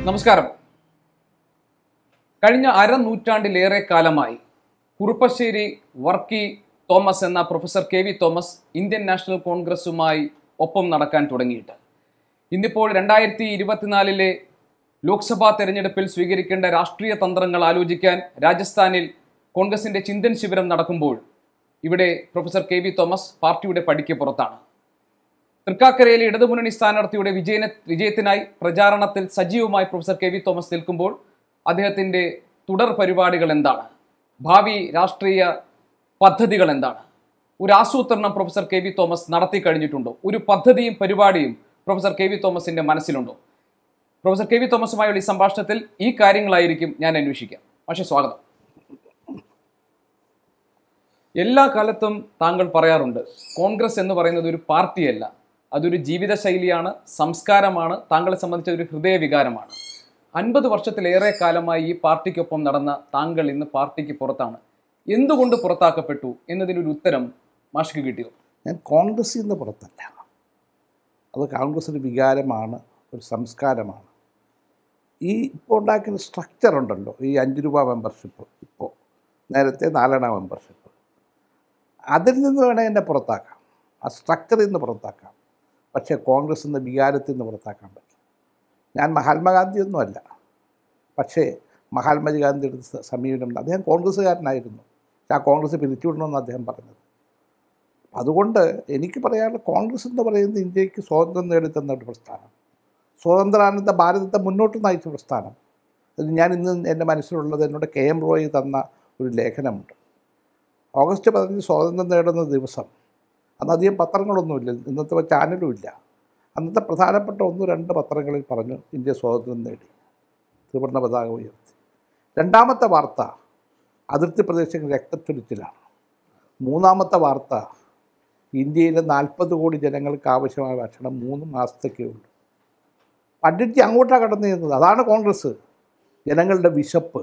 നമസ്കാരം കഴിഞ്ഞ അരനൂറ്റാണ്ടിലേറെ കാലമായി കുറുപ്പശ്ശേരി വർക്കി തോമസ് എന്ന professor K V Thomas Indian National കോൺഗ്രസുമായി ഒപ്പം നടക്കാൻ തുടങ്ങിയിട്ട് ഇന്നിപ്പോൾ രണ്ടായിരത്തി ഇരുപത്തിനാലിലെ ലോക്സഭാ തെരഞ്ഞെടുപ്പിൽ സ്വീകരിക്കേണ്ട രാഷ്ട്രീയ തന്ത്രങ്ങൾ ആലോചിക്കാൻ രാജസ്ഥാനിൽ കോൺഗ്രസിന്റെ ചിന്തൻ ശിബിരം നടക്കുമ്പോൾ ഇവിടെ പ്രൊഫസർ കെ വി തോമസ് പാർട്ടിയുടെ പടിക്ക് പുറത്താണ് തൃക്കാക്കരയിലെ ഇടതുമുന്നണി സ്ഥാനാർത്ഥിയുടെ വിജയന വിജയത്തിനായി പ്രചാരണത്തിൽ സജീവമായി പ്രൊഫസർ കെ വി തോമസ് നിൽക്കുമ്പോൾ അദ്ദേഹത്തിന്റെ തുടർ പരിപാടികൾ എന്താണ് ഭാവി രാഷ്ട്രീയ പദ്ധതികൾ എന്താണ് ഒരു ആസൂത്രണം പ്രൊഫസർ കെ വി തോമസ് നടത്തി കഴിഞ്ഞിട്ടുണ്ടോ ഒരു പദ്ധതിയും പരിപാടിയും പ്രൊഫസർ കെ വി തോമസിന്റെ മനസ്സിലുണ്ടോ പ്രൊഫസർ കെ വി തോമസുമായുള്ള ഈ സംഭാഷണത്തിൽ ഈ കാര്യങ്ങളായിരിക്കും ഞാൻ അന്വേഷിക്കാം പക്ഷേ സ്വാഗതം എല്ലാ കാലത്തും താങ്കൾ പറയാറുണ്ട് കോൺഗ്രസ് എന്ന് പറയുന്നത് ഒരു പാർട്ടിയല്ല അതൊരു ജീവിതശൈലിയാണ് സംസ്കാരമാണ് താങ്കളെ സംബന്ധിച്ച ഒരു ഹൃദയവികാരമാണ് അൻപത് വർഷത്തിലേറെ കാലമായി ഈ പാർട്ടിക്കൊപ്പം നടന്ന താങ്കൾ ഇന്ന് പാർട്ടിക്ക് പുറത്താണ് എന്തുകൊണ്ട് പുറത്താക്കപ്പെട്ടു എന്നതിനൊരു ഉത്തരം മാഷ്ക്ക് കിട്ടിയോ ഞാൻ കോൺഗ്രസിൽ നിന്ന് പുറത്തല്ല അത് കോൺഗ്രസ് ഒരു വികാരമാണ് ഒരു സംസ്കാരമാണ് ഈ ഇപ്പോൾ ഉണ്ടാക്കുന്ന സ്ട്രക്ചർ ഉണ്ടല്ലോ ഈ അഞ്ച് രൂപ മെമ്പർഷിപ്പ് ഇപ്പോൾ നേരത്തെ നാലണ മെമ്പർഷിപ്പ് അതിൽ നിന്ന് വേണേൽ എന്നെ പുറത്താക്കാം ആ സ്ട്രക്ചറിൽ നിന്ന് പുറത്താക്കാം പക്ഷേ കോൺഗ്രസ് എന്ന വികാരത്തിൽ നിന്ന് പുറത്താക്കാൻ പറ്റും ഞാൻ മഹാത്മാഗാന്ധിയൊന്നുമല്ല പക്ഷേ മഹാത്മാഗാന്ധിയുടെ സ- സമീപനം അദ്ദേഹം കോൺഗ്രസ്സുകാരനായിരുന്നു പക്ഷേ ആ കോൺഗ്രസ് പിരിച്ചുവിടണമെന്ന് അദ്ദേഹം പറഞ്ഞത് അതുകൊണ്ട് എനിക്ക് പറയാനുള്ള കോൺഗ്രസ് എന്ന് പറയുന്നത് ഇന്ത്യക്ക് സ്വാതന്ത്ര്യം നേടിത്തന്ന ഒരു പ്രസ്ഥാനം സ്വതന്ത്രാനന്ദ ഭാരതത്തെ മുന്നോട്ട് നയിച്ച പ്രസ്ഥാനം അത് ഞാൻ ഇന്ന് എൻ്റെ മനസ്സിലുള്ളത് എന്നോട് കെ എം റോയ് തന്ന ഒരു ലേഖനമുണ്ട് ഓഗസ്റ്റ് പതിനഞ്ച് സ്വാതന്ത്ര്യം നേടുന്ന ദിവസം അന്ന് അധികം പത്രങ്ങളൊന്നുമില്ല ഇന്നത്തെ ചാനലും ഇല്ല അന്നത്തെ പ്രധാനപ്പെട്ട ഒന്ന് രണ്ട് പത്രങ്ങളിൽ പറഞ്ഞു ഇന്ത്യ സ്വാതന്ത്ര്യം നേടി ത്രിവർണ്ണ പതാക ഉയർത്തി രണ്ടാമത്തെ വാർത്ത അതിർത്തി പ്രദേശങ്ങൾ രക്തച്ചൊരിച്ചിലാണ് മൂന്നാമത്തെ വാർത്ത ഇന്ത്യയിലെ നാൽപ്പത് കോടി ജനങ്ങൾക്ക് ആവശ്യമായ ഭക്ഷണം മൂന്ന് മാസത്തേക്കേ ഉള്ളൂ പണ്ഡിറ്റ് അങ്ങോട്ടാണ് കടന്നു ചെയ്യുന്നത് അതാണ് കോൺഗ്രസ് ജനങ്ങളുടെ വിശപ്പ്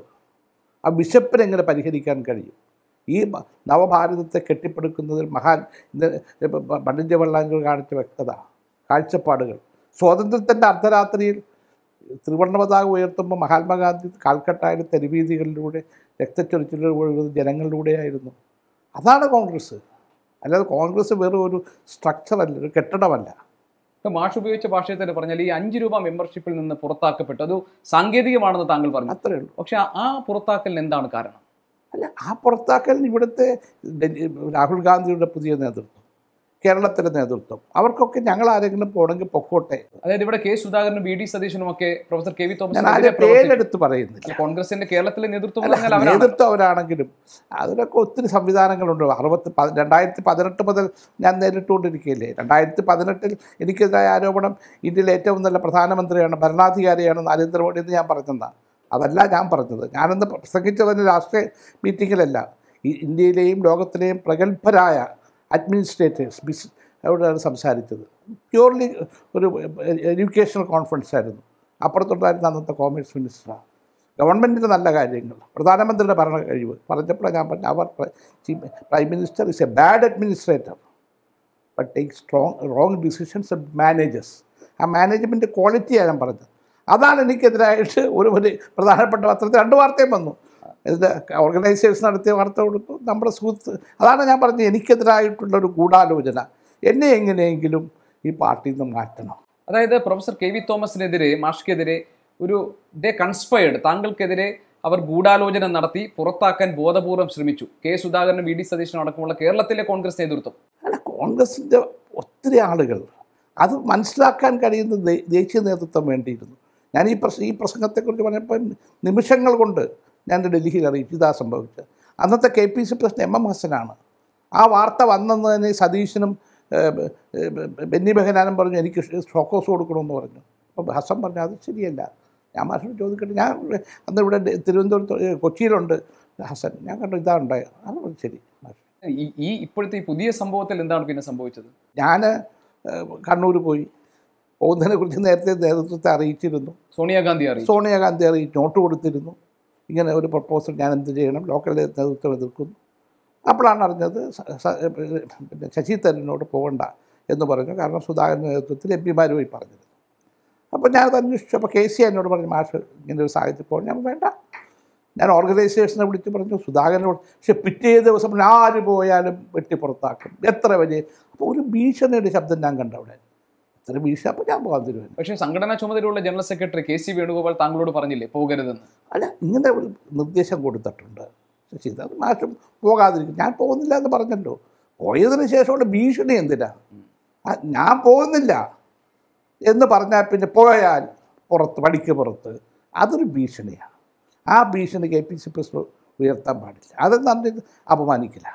ആ വിശപ്പിനെ എങ്ങനെ പരിഹരിക്കാൻ കഴിയും ഈ മ- നവഭാരതത്തെ കെട്ടിപ്പടുക്കുന്നതിൽ മഹാൻ ഇത് ഇപ്പം പ- പണ്ഡിറ്റ് ജവഹർലാൽ നെഹ്റു കാണിച്ച വ്യക്തത കാഴ്ചപ്പാടുകൾ സ്വാതന്ത്ര്യത്തിൻ്റെ അർദ്ധരാത്രിയിൽ ത്രിവർണ്ണ പതാക ഉയർത്തുമ്പോൾ മഹാത്മാഗാന്ധി കാൽക്കട്ടയിലെ തെരുവീതികളിലൂടെ രക്തച്ചൊരിച്ചിലൂടെ ഒഴുകുന്നത് ജനങ്ങളിലൂടെയായിരുന്നു അതാണ് കോൺഗ്രസ് അല്ലാതെ കോൺഗ്രസ് വെറും ഒരു സ്ട്രക്ചറല്ല ഒരു കെട്ടിടമല്ല ഇപ്പൊ മാഷ് ഉപയോഗിച്ച ഭാഷയിൽ തന്നെ പറഞ്ഞാൽ ഈ അഞ്ച് രൂപ മെമ്പർഷിപ്പിൽ നിന്ന് പുറത്താക്കപ്പെട്ടു അത് സാങ്കേതികമാണെന്ന് താങ്കൾ പറഞ്ഞു അത്രയേ ഉള്ളൂ പക്ഷെ ആ- ആ പുറത്താക്കലിന് എന്താണ് കാരണം അല്ല ആ പുറത്താക്കലിന് ഇവിടുത്തെ ഡൽഹി- രാഹുൽ ഗാന്ധിയുടെ പുതിയ നേതൃത്വം കേരളത്തിലെ നേതൃത്വം അവർക്കൊക്കെ ഞങ്ങൾ ആരെങ്കിലും പോകണമെങ്കിൽ പൊക്കോട്ടെ അതായത് ഇവിടെ കെ സുധാകരനും ബി ഡി സതീശനും ഒക്കെ പ്രൊഫസർ കെ വി ഞാൻ തോമസിനെതിരെ ആരെ പ്രവർത്തിച്ചു. പേരെടുത്ത് പറയുന്നില്ല കോൺഗ്രസിന്റെ കേരളത്തിലെ നേതൃത്വം അല്ല, പറഞ്ഞാൽ അവരാണ് നേതൃത്വം അവരാണെങ്കിലും അതിനൊക്കെ ഒത്തിരി സംവിധാനങ്ങളുണ്ട് അറുപത്തി പ- രണ്ടായിരത്തി പതിനെട്ട് മുതൽ ഞാൻ നേരിട്ടുകൊണ്ടിരിക്കുകയല്ലേ രണ്ടായിരത്തി പതിനെട്ടിൽ എനിക്കെതിരായ ആരോപണം ഇന്ത്യയിലെ ഏറ്റവും നല്ല പ്രധാനമന്ത്രിയാണ് ഭരണാധികാരിയാണ് നരേന്ദ്രമോദി എന്ന് ഞാൻ പറഞ്ഞതാണ് അതല്ല ഞാൻ പറഞ്ഞത് ഞാനന്ന് പ്രസംഗിച്ചതിന് രാഷ്ട്രീയ മീറ്റിങ്ങിലല്ല ഈ ഇന്ത്യയിലെയും ലോകത്തിലെയും പ്രഗത്ഭരായ അഡ്മിനിസ്ട്രേറ്റേഴ്സ് ബിസ് അവിടെയാണ് സംസാരിച്ചത് പ്യൂർലി ഒരു എഡ്യൂക്കേഷണൽ കോൺഫറൻസ് ആയിരുന്നു അപ്പുറത്തുണ്ടായിരുന്ന അന്നത്തെ കോമേഴ്സ് മിനിസ്റ്ററാണ് ഗവൺമെൻറ്റിൻ്റെ നല്ല കാര്യങ്ങൾ പ്രധാനമന്ത്രിയുടെ ഭരണ കഴിവ് പറഞ്ഞപ്പോഴാണ് ഞാൻ പറഞ്ഞു അവർ chief prime minister is a bad administrator but take strong wrong decisions and manages ആ മാനേജ്മെൻറ്റ് ക്വാളിറ്റിയാണ് ഞാൻ പറഞ്ഞത് അതാണ് എനിക്കെതിരായിട്ട് ഒരു ഒരു പ്രധാനപ്പെട്ട പത്രത്തിൽ രണ്ട് വാർത്തയും വന്നു ഇത് ഓർഗനൈസേഷൻ നടത്തിയ വാർത്ത കൊടുത്തു നമ്മുടെ സുഹൃത്ത് അതാണ് ഞാൻ പറഞ്ഞത് എനിക്കെതിരായിട്ടുള്ള ഒരു ഗൂഢാലോചന എന്നെ എങ്ങനെയെങ്കിലും ഈ പാർട്ടിയിൽ നിന്ന് മാറ്റണം അതായത് പ്രൊഫസർ കെ വി തോമസിനെതിരെ മാഷ്ക്കെതിരെ ഒരു ഡേ കൺസ്പയർഡ് താങ്കൾക്കെതിരെ അവർ ഗൂഢാലോചന നടത്തി പുറത്താക്കാൻ ബോധപൂർവം ശ്രമിച്ചു കെ സുധാകരനും വി ഡി സതീശനും അടക്കമുള്ള കേരളത്തിലെ കോൺഗ്രസ് നേതൃത്വം അല്ല കോൺഗ്രസിൻ്റെ ഒത്തിരി ആളുകൾ അത് മനസ്സിലാക്കാൻ കഴിയുന്ന ദേ- ദേശീയ നേതൃത്വം വേണ്ടിയിരുന്നു ഞാൻ ഈ പ്രസ ഈ പ്രസംഗത്തെക്കുറിച്ച് പറഞ്ഞപ്പോൾ നിമിഷങ്ങൾ കൊണ്ട് ഞാൻ ഡൽഹിയിൽ അറിയിച്ചു ഇതാ സംഭവിച്ചത് അന്നത്തെ K P C president M M ഹസനാണ് ആ വാർത്ത വന്നെന്ന് തന്നെ സതീശനും ഏഹ്, ഏഹ്, ബെന്നി ബെഹനാനും പറഞ്ഞു എനിക്ക് ഷോക്കോസ് കൊടുക്കണമെന്ന് പറഞ്ഞു അപ്പോൾ ഹസൻ പറഞ്ഞു അത് ശരിയല്ല ഞാൻ മാഷോട് ചോദിക്കട്ടെ ഞാൻ അന്ന് ഇവിടെ ഡെ- തിരുവനന്തപുരത്ത് ഏഹ്, കൊച്ചിയിലുണ്ട് ഹസൻ ഞാൻ കണ്ടു ഇതാ ഉണ്ടായത് അത് പറഞ്ഞു, ശരി മാഷ് ഈ ഈ ഇപ്പോഴത്തെ ഈ പുതിയ സംഭവത്തിൽ എന്താണ് പിന്നെ സംഭവിച്ചത് ഞാൻ കണ്ണൂർ പോയി പോകുന്നതിനെക്കുറിച്ച് നേരത്തെ നേതൃത്വത്തെ അറിയിച്ചിരുന്നു സോണിയാഗാന്ധി അറിയിച്ചു സോണിയാഗാന്ധി അറിയിച്ച് നോട്ട് കൊടുത്തിരുന്നു ഇങ്ങനെ ഒരു പ്രപ്പോസൽ ഞാൻ എന്ത് ചെയ്യണം ലോക്കൽ നേതൃത്വം എതിർക്കുന്നു അപ്പോഴാണ് അറിഞ്ഞത് സ- സ- പിന്നെ ശശി തരൂരിനോട് പോകണ്ട എന്ന് പറഞ്ഞു കാരണം സുധാകരൻ്റെ നേതൃത്വത്തിൽ എം പിമാർ പോയി പറഞ്ഞത് അപ്പോൾ ഞാനത് അന്വേഷിച്ചു അപ്പോൾ കെ സി എന്നോട് പറഞ്ഞു മാഷ് ഇങ്ങനെ ഒരു സാഹചര്യം ഇപ്പോൾ ഞാൻ വേണ്ട ഞാൻ ഓർഗനൈസേഷനെ വിളിച്ച് പറഞ്ഞു സുധാകരനോട് പക്ഷെ പിറ്റേ ദിവസം ഞാൻ ആര് പോയാലും വെട്ടി പുറത്താക്കും എത്ര വലിയ അപ്പോൾ ഒരു ഭീഷണിയുടെ ശബ്ദം ഞാൻ കണ്ടു അവിടെ എത്ര ഭീഷണി അപ്പോൾ ഞാൻ പോകാൻ തീരുമാനം പക്ഷേ സംഘടനാ ചുമതലയുള്ള general secretary K C Venugopal താങ്കളോട് പറഞ്ഞില്ലേ പോകരുതെന്ന് അല്ല ഇങ്ങനെ ഒരു നിർദ്ദേശം കൊടുത്തിട്ടുണ്ട് ശശി അത് മാഷും പോകാതിരിക്കും ഞാൻ പോകുന്നില്ല എന്ന് പറഞ്ഞല്ലോ പോയതിന് ശേഷമുള്ള ഭീഷണി എന്തിനാ ആ, ഞാൻ പോകുന്നില്ല എന്ന് പറഞ്ഞാൽ പിന്നെ പോയാൽ പുറത്ത് പടിക്ക് പുറത്ത് അതൊരു ഭീഷണിയാണ് ആ ഭീഷണി കെ പി സി പ്രസിഡന്റ് ഉയർത്താൻ പാടില്ല അതെന്താണ് ഇത് അപമാനിക്കില്ല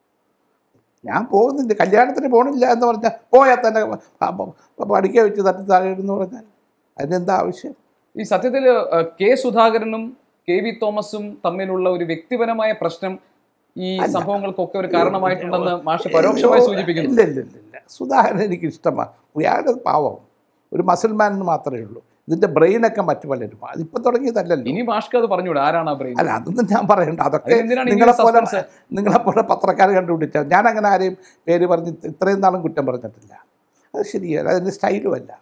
ഞാൻ പോകുന്നില്ല കല്യാണത്തിന് പോകണില്ല എന്ന് പറഞ്ഞാൽ പോയാൽ തന്നെ പഠിക്ക വെച്ച് തട്ടി താഴെ എന്ന് പറഞ്ഞാൽ അതിനെന്താ ആവശ്യം ഈ സത്യത്തിൽ കെ സുധാകരനും കെ വി തോമസും തമ്മിലുള്ള ഒരു വ്യക്തിപരമായ പ്രശ്നം ഈ സംഭവങ്ങൾക്കൊക്കെ ഒരു കാരണമായിട്ടുണ്ടെന്ന് മാഷ് പരോക്ഷമായി സൂചിപ്പിക്കുന്നു ഇല്ല ഇല്ല ഇല്ല ഇല്ല സുധാകരൻ എനിക്ക് ഇഷ്ടമാണ് അയാളുടെ പാവം ഒരു മസിൽമാൻ എന്ന് മാത്രമേ ഉള്ളൂ ഇതിൻ്റെ ബ്രെയിനൊക്കെ മറ്റു പലരും അതിപ്പോൾ തുടങ്ങിയതല്ലല്ലോ ഇനി മാഷ്ക്ക് അത് പറഞ്ഞൂടെ ആരാണ് ആ ബ്രെയിൻ അല്ല അതൊന്നും ഞാൻ പറയണ്ട അതൊക്കെ അതിനെന്തിനാണ് ഇങ്ങനെ നിങ്ങളെപ്പോലെ suspense? നിങ്ങളെപ്പോലെ പത്രക്കാർ കണ്ടുപിടിച്ച ഞാൻ അങ്ങനെ ആരെയും പേര് പറഞ്ഞ് ഇത്രയും നാളും കുറ്റം പറഞ്ഞിട്ടില്ല അത് ശരിയല്ല അതിൻ്റെ സ്റ്റൈലും അല്ല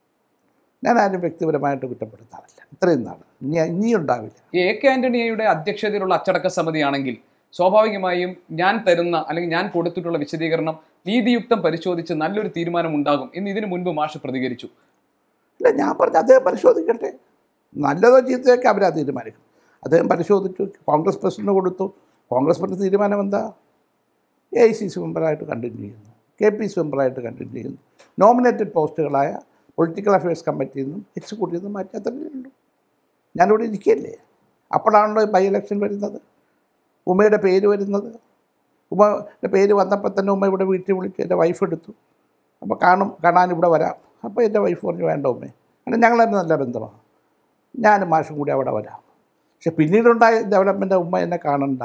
ഞാൻ ആരും വ്യക്തിപരമായിട്ട് കുറ്റപ്പെടുത്താറില്ല ഇത്രയും നാൾ ഇനി ഇനിയും ഉണ്ടാവില്ല ഈ എ കെ ആന്റണിയുടെ അധ്യക്ഷതയിലുള്ള അച്ചടക്ക സമിതിയാണെങ്കിൽ സ്വാഭാവികമായും ഞാൻ തരുന്ന അല്ലെങ്കിൽ ഞാൻ കൊടുത്തിട്ടുള്ള വിശദീകരണം നീതിയുക്തം പരിശോധിച്ച് നല്ലൊരു തീരുമാനം ഉണ്ടാകും എന്ന് ഇതിനു മുൻപ് മാഷ് പ്രതികരിച്ചു ഇല്ല ഞാൻ പറഞ്ഞു അദ്ദേഹം പരിശോധിക്കട്ടെ നല്ലതോ ചീത്തയൊക്കെ അവരാ തീരുമാനിക്കും അദ്ദേഹം പരിശോധിച്ചു കോൺഗ്രസ് പ്രസിഡന്റ് കൊടുത്തു കോൺഗ്രസ് പ്രസിഡന്റ് തീരുമാനം എന്താ എ ഐ സി സി മെമ്പറായിട്ട് കണ്ടിന്യൂ ചെയ്യുന്നു കെ പി സി മെമ്പറായിട്ട് കണ്ടിന്യൂ ചെയ്യുന്നു നോമിനേറ്റഡ് പോസ്റ്റുകളായ പൊളിറ്റിക്കൽ അഫയേഴ്സ് കമ്മിറ്റിയിൽ നിന്നും എക്സിക്യൂട്ടീവ് നിന്നും മാറ്റി അത്രയേ ഉള്ളൂ ഞാനിവിടെ ഇരിക്കുകയല്ലേ അപ്പോഴാണല്ലോ ബൈ ഇലക്ഷൻ വരുന്നത് ഉമ്മയുടെ പേര് വരുന്നത് ഉമ്മയുടെ പേര് വന്നപ്പോൾ തന്നെ ഉമ്മ ഇവിടെ വീട്ടിൽ വിളിച്ച് എൻ്റെ വൈഫ് എടുത്തു അപ്പോൾ കാണും കാണാൻ ഇവിടെ വരാം അപ്പോൾ എൻ്റെ വൈഫ് പറഞ്ഞു വേണ്ട ഉമ്മേ അങ്ങനെ ഞങ്ങൾ തന്നെ നല്ല ബന്ധമാണ് ഞാനും മാഷും കൂടി അവിടെ വരാം പക്ഷെ പിന്നീടുണ്ടായ ഡെവലപ്മെൻ്റ് ഉമ്മ എന്നെ കാണണ്ട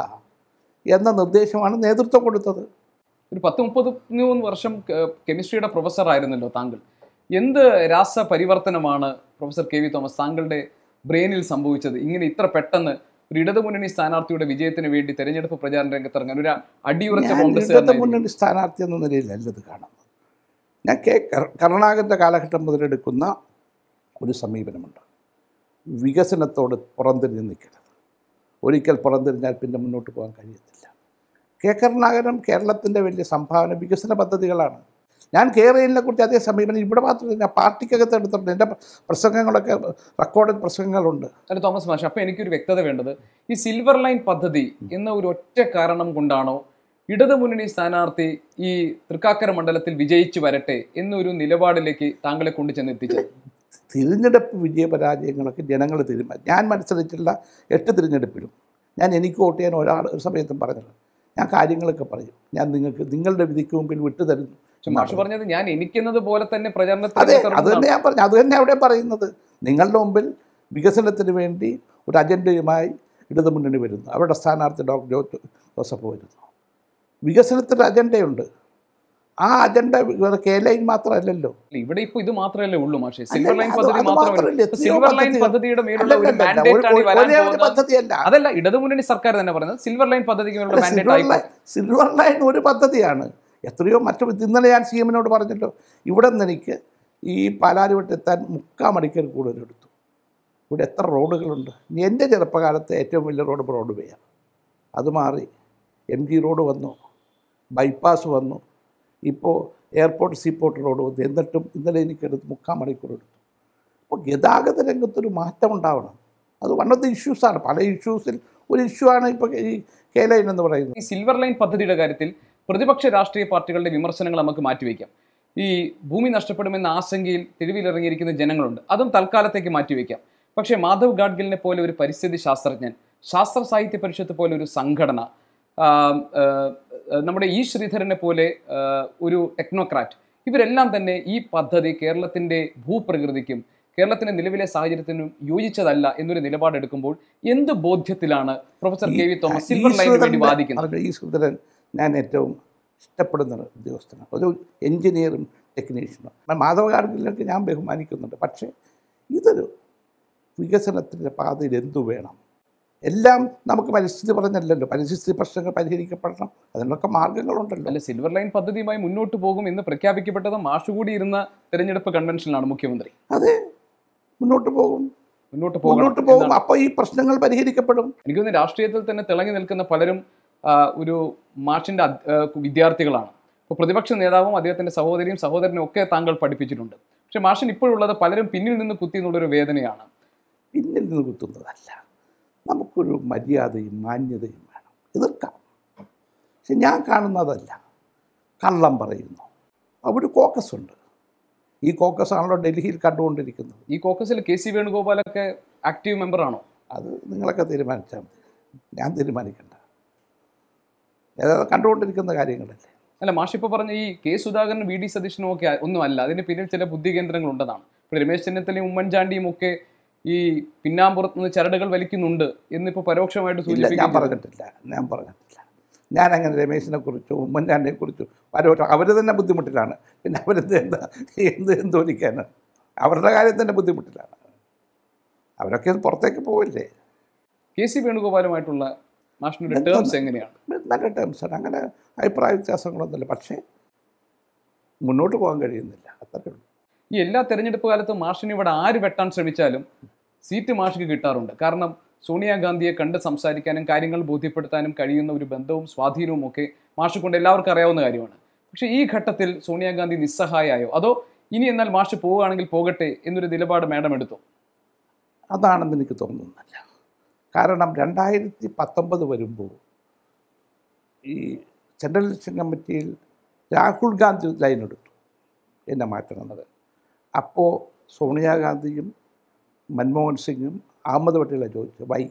എന്ന നിർദ്ദേശമാണ് നേതൃത്വം കൊടുത്തത് ഒരു പത്ത് മുപ്പത് മൂന്ന് വർഷം ക- കെമിസ്ട്രിയുടെ പ്രൊഫസർ ആയിരുന്നല്ലോ താങ്കൾ എന്ത് രാസപരിവർത്തനമാണ് പ്രൊഫസർ കെ വി തോമസ് താങ്കളുടെ ബ്രെയിനിൽ സംഭവിച്ചത് ഇങ്ങനെ ഇത്ര പെട്ടെന്ന് ഒരു ഇടതുമുന്നണി സ്ഥാനാർത്ഥിയുടെ വിജയത്തിന് വേണ്ടി തെരഞ്ഞെടുപ്പ് പ്രചാരണ രംഗത്തിറങ്ങാൻ ഒരു അടിയുറച്ച ഞാൻ ഇടത് കോൺഗ്രസ് മുന്നണി സ്ഥാനാർത്ഥി എന്ന നിലയിലല്ല ഇത് കാണുന്നത് ഞാൻ കെ കർ- കരുണാകരൻ്റെ കാലഘട്ടം മുതലെടുക്കുന്ന ഒരു സമീപനമുണ്ട് വികസനത്തോട് പുറംതിരിഞ്ഞ് നിൽക്കരുത് ഒരിക്കൽ പുറംതിരിഞ്ഞാൽ പിന്നെ മുന്നോട്ട് പോകാൻ കഴിയത്തില്ല കെ കരുണാകരൻ കേരളത്തിൻ്റെ വലിയ സംഭാവന വികസന പദ്ധതികളാണ് ഞാൻ കേരളീനെ കുറിച്ച് അതേ സമീപനം ഇവിടെ മാത്രമല്ല ഞാൻ പാർട്ടിക്കകത്ത് എടുത്തിട്ടുണ്ട് എൻ്റെ പ്രസംഗങ്ങളൊക്കെ റെക്കോർഡഡ് പ്രസംഗങ്ങളുണ്ട് അല്ല തോമസ് മാഷ് അപ്പൊ എനിക്കൊരു വ്യക്തത വേണ്ടത് ഈ സിൽവർ ലൈൻ പദ്ധതി എന്ന ഒരു ഒറ്റ കാരണം കൊണ്ടാണോ ഇടതുമുന്നണി സ്ഥാനാർത്ഥി ഈ തൃക്കാക്കര മണ്ഡലത്തിൽ വിജയിച്ചു വരട്ടെ എന്നൊരു നിലപാടിലേക്ക് താങ്കളെ കൊണ്ട് ചെന്ന് എത്തിച്ചത് തിരഞ്ഞെടുപ്പ് വിജയപരാജയങ്ങളൊക്കെ ജനങ്ങൾ തീരുമാനം ഞാൻ മത്സരിച്ചുള്ള എട്ട് തിരഞ്ഞെടുപ്പിലും ഞാൻ എനിക്ക് വോട്ട് ചെയ്യാൻ ഒരാൾ ഒരു സമയത്തും പറഞ്ഞില്ല ഞാൻ കാര്യങ്ങളൊക്കെ പറയും ഞാൻ നിങ്ങൾക്ക് നിങ്ങളുടെ വിധിക്ക് മുമ്പിൽ വിട്ടു തരുന്നു പക്ഷെ മാഷ് പറഞ്ഞത് ഞാൻ എനിക്കെന്നത് പോലെ തന്നെ അതെ പ്രചരണത്തിൽ അത് തന്നെ ഞാൻ പറഞ്ഞു അത് തന്നെ അവിടെ പറയുന്നത് നിങ്ങളുടെ മുമ്പിൽ വികസനത്തിന് വേണ്ടി ഒരു അജണ്ടയുമായി ഇടതുമുന്നണി വരുന്നു അവരുടെ സ്ഥാനാർത്ഥി ഡോക്ടർ ജോ ജോസഫ് വരുന്നു വികസനത്തിൻ്റെ അജണ്ടയുണ്ട് ആ അജണ്ട കെ ലൈൻ മാത്രമല്ലല്ലോ ഇവിടെ ഇപ്പൊ ഇത് മാത്രമല്ലേ ഉള്ളൂ മാഷെ അല്ല, സിൽവർ ലൈൻ അത് പദ്ധതി അത് മാത്രമല്ല, മാത്രമല്ല എത്രയോ സിൽവർ ലൈൻ പദ്ധതികൾ. പദ്ധതിയുടെ മേലുള്ള ഒരു അല്ലല്ലല്ല, മാൻഡേറ്റ് ഒരു- ആണ് ഈ വരാൻ ഒരേ ഒരു പോകുന്നത് പദ്ധതിയല്ല അതല്ല ഇടതുമുന്നണി സർക്കാർ തന്നെ പറയുന്നത് സിൽവർ ലൈൻ പദ്ധതിക്ക് മേലുള്ള മാൻഡേറ്റ് സിൽവർ ആയിക്കോ ലൈൻ സിൽവർ ലൈൻ ഒരു പദ്ധതിയാണ് എത്രയോ മറ്റു ഇന്നലെ ഞാൻ സി എമ്മിനോട് പറഞ്ഞല്ലോ ഇവിടെ നിന്ന് എനിക്ക് ഈ പാലാരിവട്ട് എത്താൻ മുക്കാൽ മണിക്കൂർ കൂടുതൽ എടുത്തു ഇവിടെ എത്ര റോഡുകളുണ്ട് ഇനി എൻ്റെ ചെറുപ്പകാലത്തെ ഏറ്റവും വലിയ റോഡ് ബ്രോഡ്വേയാണ് അത് മാറി എം ജി റോഡ് വന്നു ബൈപ്പാസ് വന്നു ഇപ്പോൾ എയർപോർട്ട് സീപോർട്ട് റോഡ് വന്നു എന്നിട്ടും ഇന്നലെ എനിക്കെടുത്ത് മുക്കാൽ മണിക്കൂർ എടുത്തു അപ്പോൾ ഗതാഗത രംഗത്തൊരു മാറ്റം ഉണ്ടാവണം അത് വൺ ഓഫ് ദി ഇഷ്യൂസാണ് പല ഇഷ്യൂസിൽ ഒരു ഇഷ്യൂ ആണ് ഇപ്പോൾ ഈ കെ ലൈൻ എന്ന് പറയുന്നത് ഈ സിൽവർ ലൈൻ പദ്ധതിയുടെ കാര്യത്തിൽ പ്രതിപക്ഷ രാഷ്ട്രീയ പാർട്ടികളുടെ വിമർശനങ്ങൾ നമുക്ക് മാറ്റിവെക്കാം ഈ ഭൂമി നഷ്ടപ്പെടുമെന്ന ആശങ്കയിൽ തെരുവിലിറങ്ങിയിരിക്കുന്ന ജനങ്ങളുണ്ട് അതും തൽക്കാലത്തേക്ക് മാറ്റിവെക്കാം പക്ഷേ മാധവ് ഗാഡ്ഗിലിനെ പോലെ ഒരു പരിസ്ഥിതി ശാസ്ത്രജ്ഞൻ ശാസ്ത്ര സാഹിത്യ പരിഷത്ത് പോലെ ഒരു സംഘടന ആ, ആ, നമ്മുടെ ഇ ശ്രീധരനെ പോലെ ആ, ഒരു ടെക്നോക്രാറ്റ് ഇവരെല്ലാം തന്നെ ഈ പദ്ധതി കേരളത്തിന്റെ ഭൂപ്രകൃതിക്കും കേരളത്തിന്റെ നിലവിലെ സാഹചര്യത്തിനും യോജിച്ചതല്ല എന്നൊരു നിലപാടെടുക്കുമ്പോൾ എന്ത് ബോധ്യത്തിലാണ് professor K V Thomas silver ലൈനിന് വേണ്ടി വാദിക്കുന്നത് പറഞ്ഞ ഈ സുന്ദരൻ ഞാൻ ഏറ്റവും ഇഷ്ടപ്പെടുന്ന ഒരു ഉദ്യോഗസ്ഥനാണ് ഒരു എഞ്ചിനീയറും ടെക്നീഷ്യനും മാധവ ഗാഡ്ഗിലിനൊക്കെ ഞാൻ ബഹുമാനിക്കുന്നുണ്ട് പക്ഷേ ഇതൊരു വികസനത്തിൻ്റെ പാതയിൽ എന്തു വേണം എല്ലാം നമുക്ക് പരിസ്ഥിതി പറഞ്ഞല്ലല്ലോ പരിസ്ഥിതി പ്രശ്നങ്ങൾ പരിഹരിക്കപ്പെടണം അതിനൊക്കെ മാർഗങ്ങളുണ്ടല്ലോ അല്ല സിൽവർ ലൈൻ പദ്ധതിയുമായി മുന്നോട്ട് പോകും എന്ന് പ്രഖ്യാപിക്കപ്പെട്ടത് മാഷുകൂടി ഇരുന്ന തെരഞ്ഞെടുപ്പ് കൺവെൻഷനിലാണ് മുഖ്യമന്ത്രി അതെ മുന്നോട്ട് പോകും മുന്നോട്ട് പോകണം മുന്നോട്ട് പോകും അപ്പോൾ ഈ പ്രശ്നങ്ങൾ പരിഹരിക്കപ്പെടും എനിക്ക് തോന്നുന്നു രാഷ്ട്രീയത്തിൽ തന്നെ തിളങ്ങി നിൽക്കുന്ന പലരും ആ, ഒരു മാഷിന്റെ അധ്- ആ, വിദ്യാർത്ഥികളാണ് ഇപ്പോൾ പ്രതിപക്ഷ നേതാവും അദ്ദേഹത്തിന്റെ സഹോദരിയും സഹോദരനും ഒക്കെ താങ്കൾ പഠിപ്പിച്ചിട്ടുണ്ട് പക്ഷെ മാഷിന് ഇപ്പോഴുള്ളത് പലരും പിന്നിൽ നിന്ന് കുത്തി എന്നുള്ളൊരു വേദനയാണ് പിന്നിൽ നിന്ന് കുത്തുന്നതല്ല നമുക്കൊരു മര്യാദയും മാന്യതയും വേണം എതിർക്കാം പക്ഷെ ഞാൻ കാണുന്നതല്ല കള്ളം പറയുന്നു അവിടെ കോക്കസ് ഉണ്ട് ഈ കോക്കസ് ആണല്ലോ ഡൽഹിയിൽ കണ്ടുകൊണ്ടിരിക്കുന്നത് ഈ കോക്കസിൽ കെ സി വേണുഗോപാലൊക്കെ ആക്റ്റീവ് മെമ്പറാണോ അത് നിങ്ങളൊക്കെ തീരുമാനിച്ചാൽ മതി ഞാൻ തീരുമാനിക്കണ്ട ഏതാ കണ്ടുകൊണ്ടിരിക്കുന്ന കാര്യങ്ങളല്ലേ അല്ല മാഷ് ഇപ്പോൾ പറഞ്ഞ ഈ കെ സുധാകരനും വി ഡി സതീശനും ഒക്കെ ഒന്നുമല്ല അതിന് പിന്നിൽ ചില ബുദ്ധി കേന്ദ്രങ്ങൾ ഉണ്ടെന്നാണ് ഇപ്പോൾ രമേശ് ചെന്നിത്തലയും ഉമ്മൻചാണ്ടിയും ഒക്കെ ഈ പിന്നാമ്പുറത്ത് നിന്ന് ചരടുകൾ വലിക്കുന്നുണ്ട് എന്നിപ്പോൾ പരോക്ഷമായിട്ട് ഇല്ല ഞാൻ സൂചിപ്പിക്കുന്നു പറഞ്ഞിട്ടില്ല ഞാൻ പറഞ്ഞിട്ടില്ല ഞാൻ അങ്ങനെ രമേശിനെ കുറിച്ചോ ഉമ്മൻചാണ്ടിയെ കുറിച്ചോ പരോട്ടം അവർ തന്നെ ബുദ്ധിമുട്ടിലാണ് പിന്നെ അവരെന്ത് എന്താ എന്ത് എന്തോലിക്കാനാണ് അവരുടെ കാര്യം തന്നെ ബുദ്ധിമുട്ടിലാണ് അവരൊക്കെ പുറത്തേക്ക് പോവില്ലേ കെ സി വേണുഗോപാലുമായിട്ടുള്ള മാഷിന്റെ ടേംസ് എങ്ങനെയാണ് നല്ല ടേംസാണ് അങ്ങനെ അഭിപ്രായ വ്യത്യാസങ്ങളൊന്നുമില്ല പക്ഷേ മുന്നോട്ട് പോകാൻ കഴിയുന്നില്ല അത്രയേ ഉള്ളൂ ഈ എല്ലാ തെരഞ്ഞെടുപ്പ് കാലത്തും മാഷിന് ഇവിടെ ആര് വെട്ടാൻ ശ്രമിച്ചാലും സീറ്റ് മാഷിക്ക് കിട്ടാറുണ്ട് കാരണം സോണിയാഗാന്ധിയെ കണ്ട് സംസാരിക്കാനും കാര്യങ്ങൾ ബോധ്യപ്പെടുത്താനും കഴിയുന്ന ഒരു ബന്ധവും സ്വാധീനവും ഒക്കെ മാഷ് കൊണ്ട് എല്ലാവർക്കും അറിയാവുന്ന കാര്യമാണ് പക്ഷേ ഈ ഘട്ടത്തിൽ സോണിയാഗാന്ധി നിസ്സഹായായോ അതോ ഇനി എന്നാൽ മാഷ് പോവുകയാണെങ്കിൽ പോകട്ടെ എന്നൊരു നിലപാട് മാഡം എടുത്തു അതാണെന്ന് എനിക്ക് തോന്നുന്നില്ല കാരണം രണ്ടായിരത്തി പത്തൊമ്പത് വരുമ്പോൾ ഈ സെൻട്രൽ ഇലക്ഷൻ കമ്മിറ്റിയിൽ രാഹുൽ ഗാന്ധി ലൈൻ എടുത്തു എന്നെ മാറ്റണമെന്നത് അപ്പോൾ സോണിയാഗാന്ധിയും മൻമോഹൻ സിംഗും അഹമ്മദ് പട്ടേല ചോദിച്ചു why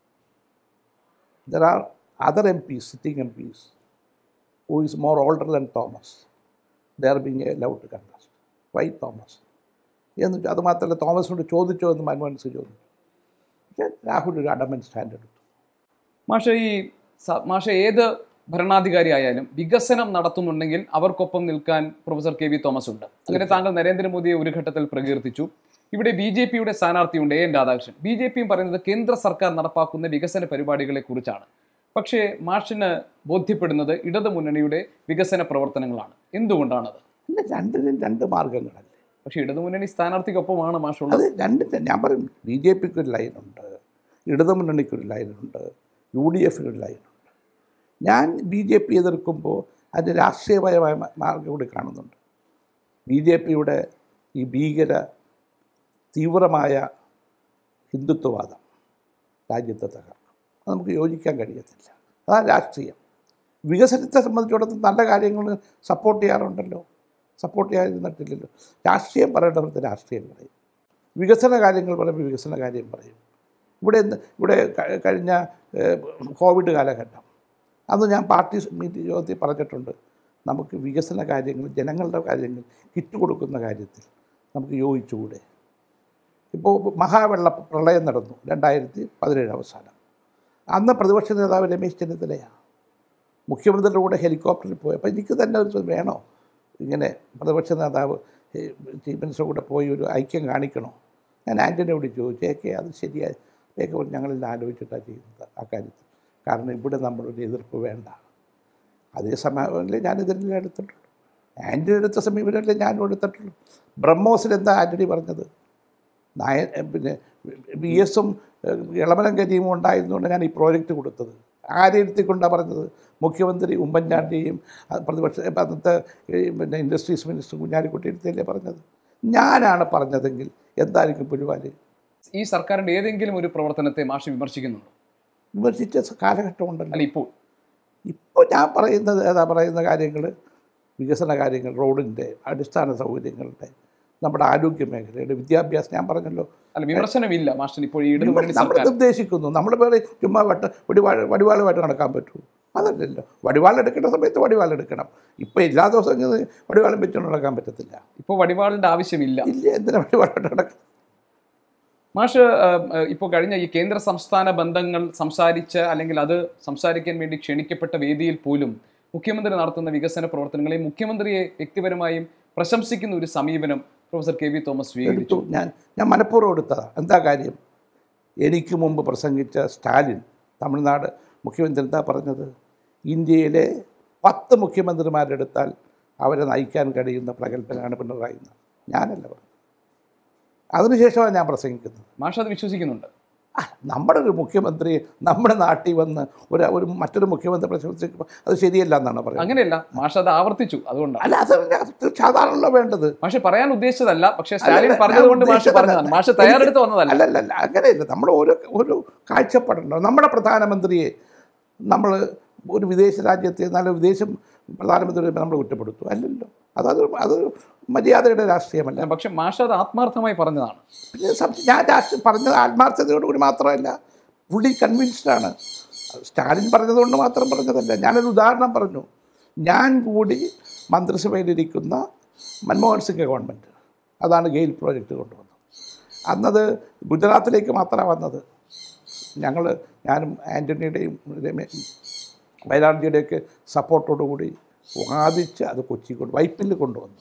there are other MPs sitting MPs who is more older than Thomas there are being allowed to contest why Thomas എന്ന് വെച്ചാൽ അത് മാത്രമല്ല തോമസിനോട് ചോദിച്ചോ എന്ന് മൻമോഹൻ സിംഗ് ചോദിച്ചു പക്ഷേ രാഹുൽ ഒരു അഡമൻ സ്റ്റാൻഡ് എടുത്തു മാഷ് ഈ സ- മാഷ് ഏത് ഭരണാധികാരി ആയാലും വികസനം നടത്തുന്നുണ്ടെങ്കിൽ അവർക്കൊപ്പം നിൽക്കാൻ പ്രൊഫസർ കെ വി തോമസ് ഉണ്ട് അങ്ങനെ താങ്കൾ നരേന്ദ്രമോദിയെ ഒരു ഘട്ടത്തിൽ പ്രകീർത്തിച്ചു ഇവിടെ ബി ജെ പിയുടെ സ്ഥാനാർത്ഥിയുണ്ട് A N Radhakrishnan B J പിയും പറയുന്നത് കേന്ദ്ര സർക്കാർ നടപ്പാക്കുന്ന വികസന പരിപാടികളെ കുറിച്ചാണ് പക്ഷേ മാഷിന് ബോധ്യപ്പെടുന്നത് ഇടതു മുന്നണിയുടെ വികസന പ്രവർത്തനങ്ങളാണ് എന്തുകൊണ്ടാണത് പിന്നെ രണ്ടിനും രണ്ട് മാർഗങ്ങളല്ലേ പക്ഷേ ഇടതുമുന്നണി സ്ഥാനാർത്ഥിക്കൊപ്പമാണ് മാഷുള്ളത് അത് രണ്ടിൻ്റെ ഞാൻ പറയും ബി ജെ പിക്ക് ഒരു ലൈനുണ്ട് ഇടതുമുന്നണിക്കൊരു ലൈനുണ്ട് യു ഡി എഫിനൊരു ലൈനുണ്ട് ഞാൻ ബി ജെ പി എതിർക്കുമ്പോൾ അതിൻ്റെ രാഷ്ട്രീയപരമായ മ- മാർഗം കൂടി കാണുന്നുണ്ട് ബി ജെ പിയുടെ ഈ ഭീകര തീവ്രമായ ഹിന്ദുത്വവാദം രാജ്യത്തെ തകർക്കും അത് നമുക്ക് യോജിക്കാൻ കഴിയത്തില്ല അതാണ് രാഷ്ട്രീയം വികസനത്തെ സംബന്ധിച്ചിടത്തോളം നല്ല കാര്യങ്ങൾ സപ്പോർട്ട് ചെയ്യാറുണ്ടല്ലോ സപ്പോർട്ട് ചെയ്യാതിരുന്നിട്ടില്ലല്ലോ രാഷ്ട്രീയം പറയേണ്ടവർക്ക് രാഷ്ട്രീയം പറയും വികസന കാര്യങ്ങൾ പറയുമ്പോൾ വികസന കാര്യം പറയും ഇവിടെ എന്ത് ഇവിടെ ക- കഴിഞ്ഞ ഏഹ്, കോവിഡ് കാലഘട്ടം അന്ന് ഞാൻ പാർട്ടി മീറ്റിംഗ് യോഗത്തിൽ പറഞ്ഞിട്ടുണ്ട് നമുക്ക് വികസന കാര്യങ്ങൾ ജനങ്ങളുടെ കാര്യങ്ങൾ കിറ്റ് കൊടുക്കുന്ന കാര്യത്തിൽ നമുക്ക് യോജിച്ചുകൂടെ ഇപ്പോൾ മഹാവെള്ള പ്രളയം നടന്നു രണ്ടായിരത്തി പതിനേഴ് അവസാനം അന്ന് പ്രതിപക്ഷ നേതാവ് രമേശ് ചെന്നിത്തലയാണ് മുഖ്യമന്ത്രിയുടെ കൂടെ ഹെലികോപ്റ്ററിൽ പോയി അപ്പോൾ എനിക്ക് തന്നെ ഒരു വേണോ ഇങ്ങനെ പ്രതിപക്ഷ നേതാവ് ഏ, ചീഫ് മിനിസ്റ്റർ കൂടെ പോയി ഒരു ഐക്യം കാണിക്കണോ ഞാൻ ആൻ്റണിയോട് ചോദിച്ചു ഏക്കെ അത് ശരിയായി ഏക്കെ പറഞ്ഞു ഞങ്ങളെല്ലാം ആലോചിച്ചിട്ടാണ് ചെയ്യുന്നത് ആ കാര്യത്തിൽ കാരണം ഇവിടെ നമ്മളൊരു എതിർപ്പ് വേണ്ട അതേ സമയമല്ലേ ഞാൻ ഇതിനെല്ലാം എടുത്തിട്ടുള്ളൂ ആൻ്റണി എടുത്ത സമീപനമല്ലേ ഞാനും എടുത്തിട്ടുള്ളൂ ബ്രഹ്മോസിൽ എന്താ ആൻ്റണി പറഞ്ഞത് നായ പിന്നെ ബി എസും ഇളമനം കരീമും ഉണ്ടായിരുന്നുകൊണ്ട് ഞാൻ ഈ പ്രോജക്റ്റ് കൊടുത്തത് ആരെടുത്തിക്കൊണ്ടാണ് പറഞ്ഞത് മുഖ്യമന്ത്രി ഉമ്മൻചാണ്ടിയും അത് പ്രതിപക്ഷ ഇപ്പം അന്നത്തെ ഈ പിന്നെ ഇൻഡസ്ട്രീസ് മിനിസ്റ്റർ കുഞ്ഞാലിക്കുട്ടി എടുത്തല്ലേ പറഞ്ഞത് ഞാനാണ് പറഞ്ഞതെങ്കിൽ എന്തായിരിക്കും പുഴുവാല് ഈ സർക്കാരിന്റെ ഏതെങ്കിലും ഒരു പ്രവർത്തനത്തെ മാഷ് വിമർശിക്കുന്നുണ്ടോ വിമർശിച്ച കാലഘട്ടം ഉണ്ടല്ലോ അല്ല ഇപ്പോൾ ഇപ്പോൾ ഞാൻ പറയുന്നത് ഏതാ പറയുന്ന കാര്യങ്ങൾ വികസന കാര്യങ്ങൾ റോഡിൻ്റെ അടിസ്ഥാന സൗകര്യങ്ങളുടെ നമ്മുടെ ആരോഗ്യ മേഖലയുടെ വിദ്യാഭ്യാസം ഞാൻ പറഞ്ഞല്ലോ അല്ല വിമർശനമില്ല മാഷിന് ഇപ്പോൾ ഈ ഇടതുമുന്നണി നമ്മൾ സർക്കാർ ഉദ്ദേശിക്കുന്നു നമ്മൾ വേറെ ചുമ്മാ വട്ട വടിവാൾ വടിവാളുമായിട്ട് നടക്കാൻ പറ്റൂ അതല്ലല്ലോ വടിവാളെടുക്കേണ്ട സമയത്ത് വടിവാളെടുക്കണം ഇപ്പോൾ എല്ലാ ദിവസവും ഇങ്ങനെ വടിവാളം വെച്ചുകൊണ്ട് നടക്കാൻ പറ്റത്തില്ല ഇപ്പോൾ വടിവാളിന്റെ ആവശ്യമില്ല ഇല്ല എന്തിനാ വടിവാളായിട്ട് നടക്കണം മാഷ് ഇപ്പോൾ കഴിഞ്ഞ ഈ കേന്ദ്ര സംസ്ഥാന ബന്ധങ്ങൾ സംസാരിച്ച അല്ലെങ്കിൽ അത് സംസാരിക്കാൻ വേണ്ടി ക്ഷണിക്കപ്പെട്ട വേദിയിൽ പോലും മുഖ്യമന്ത്രി നടത്തുന്ന വികസന പ്രവർത്തനങ്ങളെ മുഖ്യമന്ത്രിയെ വ്യക്തിപരമായും പ്രശംസിക്കുന്ന ഒരു സമീപനം പ്രൊഫസർ കെ വി തോമസ് സ്വീകരിച്ചു എടുത്തു ഞാൻ ഞാൻ മനഃപൂർവ്വം എടുത്തതാണ് എന്താ കാര്യം എനിക്ക് മുമ്പ് പ്രസംഗിച്ച സ്റ്റാലിൻ തമിഴ്നാട് മുഖ്യമന്ത്രി എന്താ പറഞ്ഞത് ഇന്ത്യയിലെ പത്ത് മുഖ്യമന്ത്രിമാരെടുത്താൽ അവരെ നയിക്കാൻ കഴിയുന്ന പ്രഗത്ഭനാണ് പിണറായി എന്ന് ഞാനല്ല പറഞ്ഞത് അതിനുശേഷമാണ് ഞാൻ പ്രസംഗിക്കുന്നത് മാഷ് അത് വിശ്വസിക്കുന്നുണ്ട് ആ, നമ്മുടെ ഒരു മുഖ്യമന്ത്രി നമ്മുടെ നാട്ടിൽ വന്ന് ഒരു ഒരു മറ്റൊരു മുഖ്യമന്ത്രി പ്രശംസിക്കുമ്പോൾ അത് ശരിയല്ല എന്നാണ് പറയുന്നത് അങ്ങനെയല്ല മാഷ് അത് ആവർത്തിച്ചു അതുകൊണ്ടാണ് അല്ല അത് അത് സാധാരണല്ലോ വേണ്ടത് മാഷ് പറയാൻ ഉദ്ദേശിച്ചതല്ല പക്ഷേ സ്റ്റാലിൻ അല്ല, പറഞ്ഞതുകൊണ്ട് ഞാൻ മാഷ് ഉദ്ദേശിച്ചതല്ല. പറഞ്ഞതാണ് മാഷ് തയ്യാറെടുത്ത് വന്നതല്ല അല്ല അല്ല അല്ല അങ്ങനെയില്ല നമ്മൾ ഒരു ഒരു കാഴ്ചപ്പാടുണ്ടോ നമ്മുടെ പ്രധാനമന്ത്രിയെ നമ്മൾ ഒരു വിദേശ രാജ്യത്തെ നല്ല വിദേശം പ്രധാനമന്ത്രി നമ്മൾ കുറ്റപ്പെടുത്തു അല്ലല്ലോ അതത് അത് മര്യാദയുടെ രാഷ്ട്രീയമല്ല പക്ഷെ മാഷ് അത് ആത്മാർത്ഥമായി പറഞ്ഞതാണ് പിന്നെ സംശയം ഞാൻ രാഷ്ട്രീയം പറഞ്ഞത് ആത്മാർത്ഥതയോടുകൂടി മാത്രമല്ല പുള്ളി കൺവിൻസ്ഡാണ് സ്റ്റാലിൻ പറഞ്ഞതുകൊണ്ട് മാത്രം പറഞ്ഞതല്ല ഞാനൊരു ഉദാഹരണം പറഞ്ഞു ഞാൻ കൂടി മന്ത്രിസഭയിലിരിക്കുന്ന മൻമോഹൻ സിംഗ് ഗവൺമെൻറ് അതാണ് ഗെയിൽ പ്രോജക്റ്റ് കൊണ്ടുവന്നത് അന്നത് ഗുജറാത്തിലേക്ക് മാത്രമാണ് വന്നത് ഞങ്ങൾ ഞാനും ആൻ്റണിയുടെയും രമേ വയനാടിൻ്റെയൊക്കെ സപ്പോർട്ടോടുകൂടി വാദിച്ച് അത് കൊച്ചി കൊണ്ട് വൈപ്പിൽ കൊണ്ടുവന്നു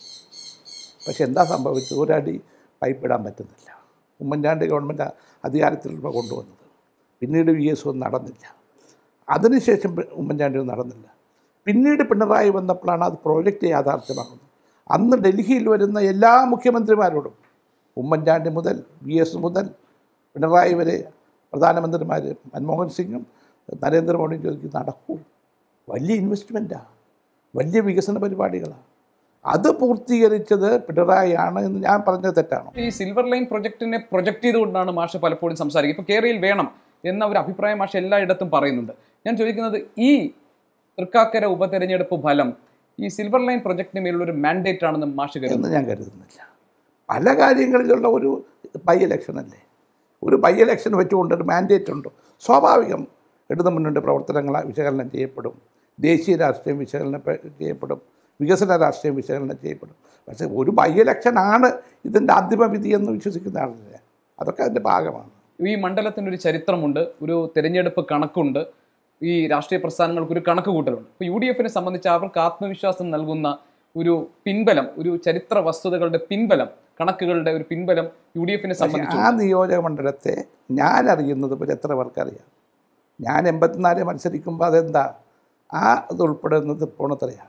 പക്ഷെ എന്താ സംഭവിച്ചത് ഒരടി പൈപ്പ് ഇടാൻ പറ്റുന്നില്ല ഉമ്മൻചാണ്ടി ഗവൺമെൻറ് അധികാരത്തിലുള്ള കൊണ്ടുവന്നത് പിന്നീട് വി എസ് ഒന്നും നടന്നില്ല അതിനുശേഷം പി- ഉമ്മൻചാണ്ടി ഒന്നും നടന്നില്ല പിന്നീട് പിണറായി വന്നപ്പോഴാണ് അത് പ്രോജക്റ്റ് യാഥാർത്ഥ്യമാകുന്നത് അന്ന് ഡൽഹിയിൽ വരുന്ന എല്ലാ മുഖ്യമന്ത്രിമാരോടും ഉമ്മൻചാണ്ടി മുതൽ വി എസ് മുതൽ പിണറായി വരെ പ്രധാനമന്ത്രിമാർ മൻമോഹൻ സിംഗും നരേന്ദ്രമോദിയും ചോദിക്കും നടക്കൂ വലിയ ഇൻവെസ്റ്റ്മെൻറ്റാണ് വലിയ വികസന പരിപാടികളാണ് അത് പൂർത്തീകരിച്ചത് പിണറായിയാണ് എന്ന് ഞാൻ പറഞ്ഞത് തെറ്റാണോ ഈ സിൽവർ ലൈൻ പ്രൊജക്ടിനെ പ്രൊജക്ട് ചെയ്തുകൊണ്ടാണ് മാഷ് പലപ്പോഴും സംസാരിക്കുക ഇപ്പോൾ കേരളയിൽ വേണം എന്ന ഒരു അഭിപ്രായം മാഷ് എല്ലായിടത്തും പറയുന്നുണ്ട് ഞാൻ ചോദിക്കുന്നത് ഈ തൃക്കാക്കര ഉപതെരഞ്ഞെടുപ്പ് ഫലം ഈ സിൽവർ ലൈൻ പ്രൊജക്ടിന് മേലുള്ള ഒരു മാൻഡേറ്റ് ആണെന്ന് മാഷ് കരുതുന്നു എന്ന് ഞാൻ കരുതുന്നില്ല പല കാര്യങ്ങളിലുള്ള ഒരു ബൈ ഇലക്ഷൻ അല്ലേ ഒരു ബൈ ഇലക്ഷൻ വെച്ചുകൊണ്ട് ഒരു മാൻഡേറ്റ് ഉണ്ട് സ്വാഭാവികം ഇടതു മുന്നോട്ട് പ്രവർത്തനങ്ങൾ വിശകലനം ചെയ്യപ്പെടും ദേശീയ രാഷ്ട്രീയം വിശകലനം പെ- ചെയ്യപ്പെടും വികസന രാഷ്ട്രീയം വിശകലനം ചെയ്യപ്പെടും പക്ഷേ ഒരു ബൈ ഇലക്ഷനാണ് ഇതിൻ്റെ അന്തിമ വിധി എന്ന് വിശ്വസിക്കുന്ന ആളില്ല അതൊക്കെ അതിൻ്റെ ഭാഗമാണ് ഈ മണ്ഡലത്തിന് ഒരു ചരിത്രമുണ്ട് ഒരു തെരഞ്ഞെടുപ്പ് കണക്കുണ്ട് ഈ രാഷ്ട്രീയ പ്രസ്ഥാനങ്ങൾക്ക് ഒരു കണക്ക് കൂട്ടലുണ്ട് ഇപ്പോൾ യു ഡി എഫിനെ സംബന്ധിച്ച് അവർക്ക് ആത്മവിശ്വാസം നൽകുന്ന ഒരു പിൻബലം ഒരു ചരിത്ര വസ്തുതകളുടെ പിൻബലം കണക്കുകളുടെ ഒരു പിൻബലം യു ഡി എഫിനെ പക്ഷേ സംബന്ധിച്ചു ആ നിയോജക മണ്ഡലത്തെ ഞാൻ അറിയുന്നത് പോലെ എത്ര പേർക്കറിയാം ഞാൻ എൺപത്തിനാല് മത്സരിക്കുമ്പോൾ അതെന്താ ആ ഇത് ഉൾപ്പെടുന്നത് തൃപ്പൂണിത്തറയാണ്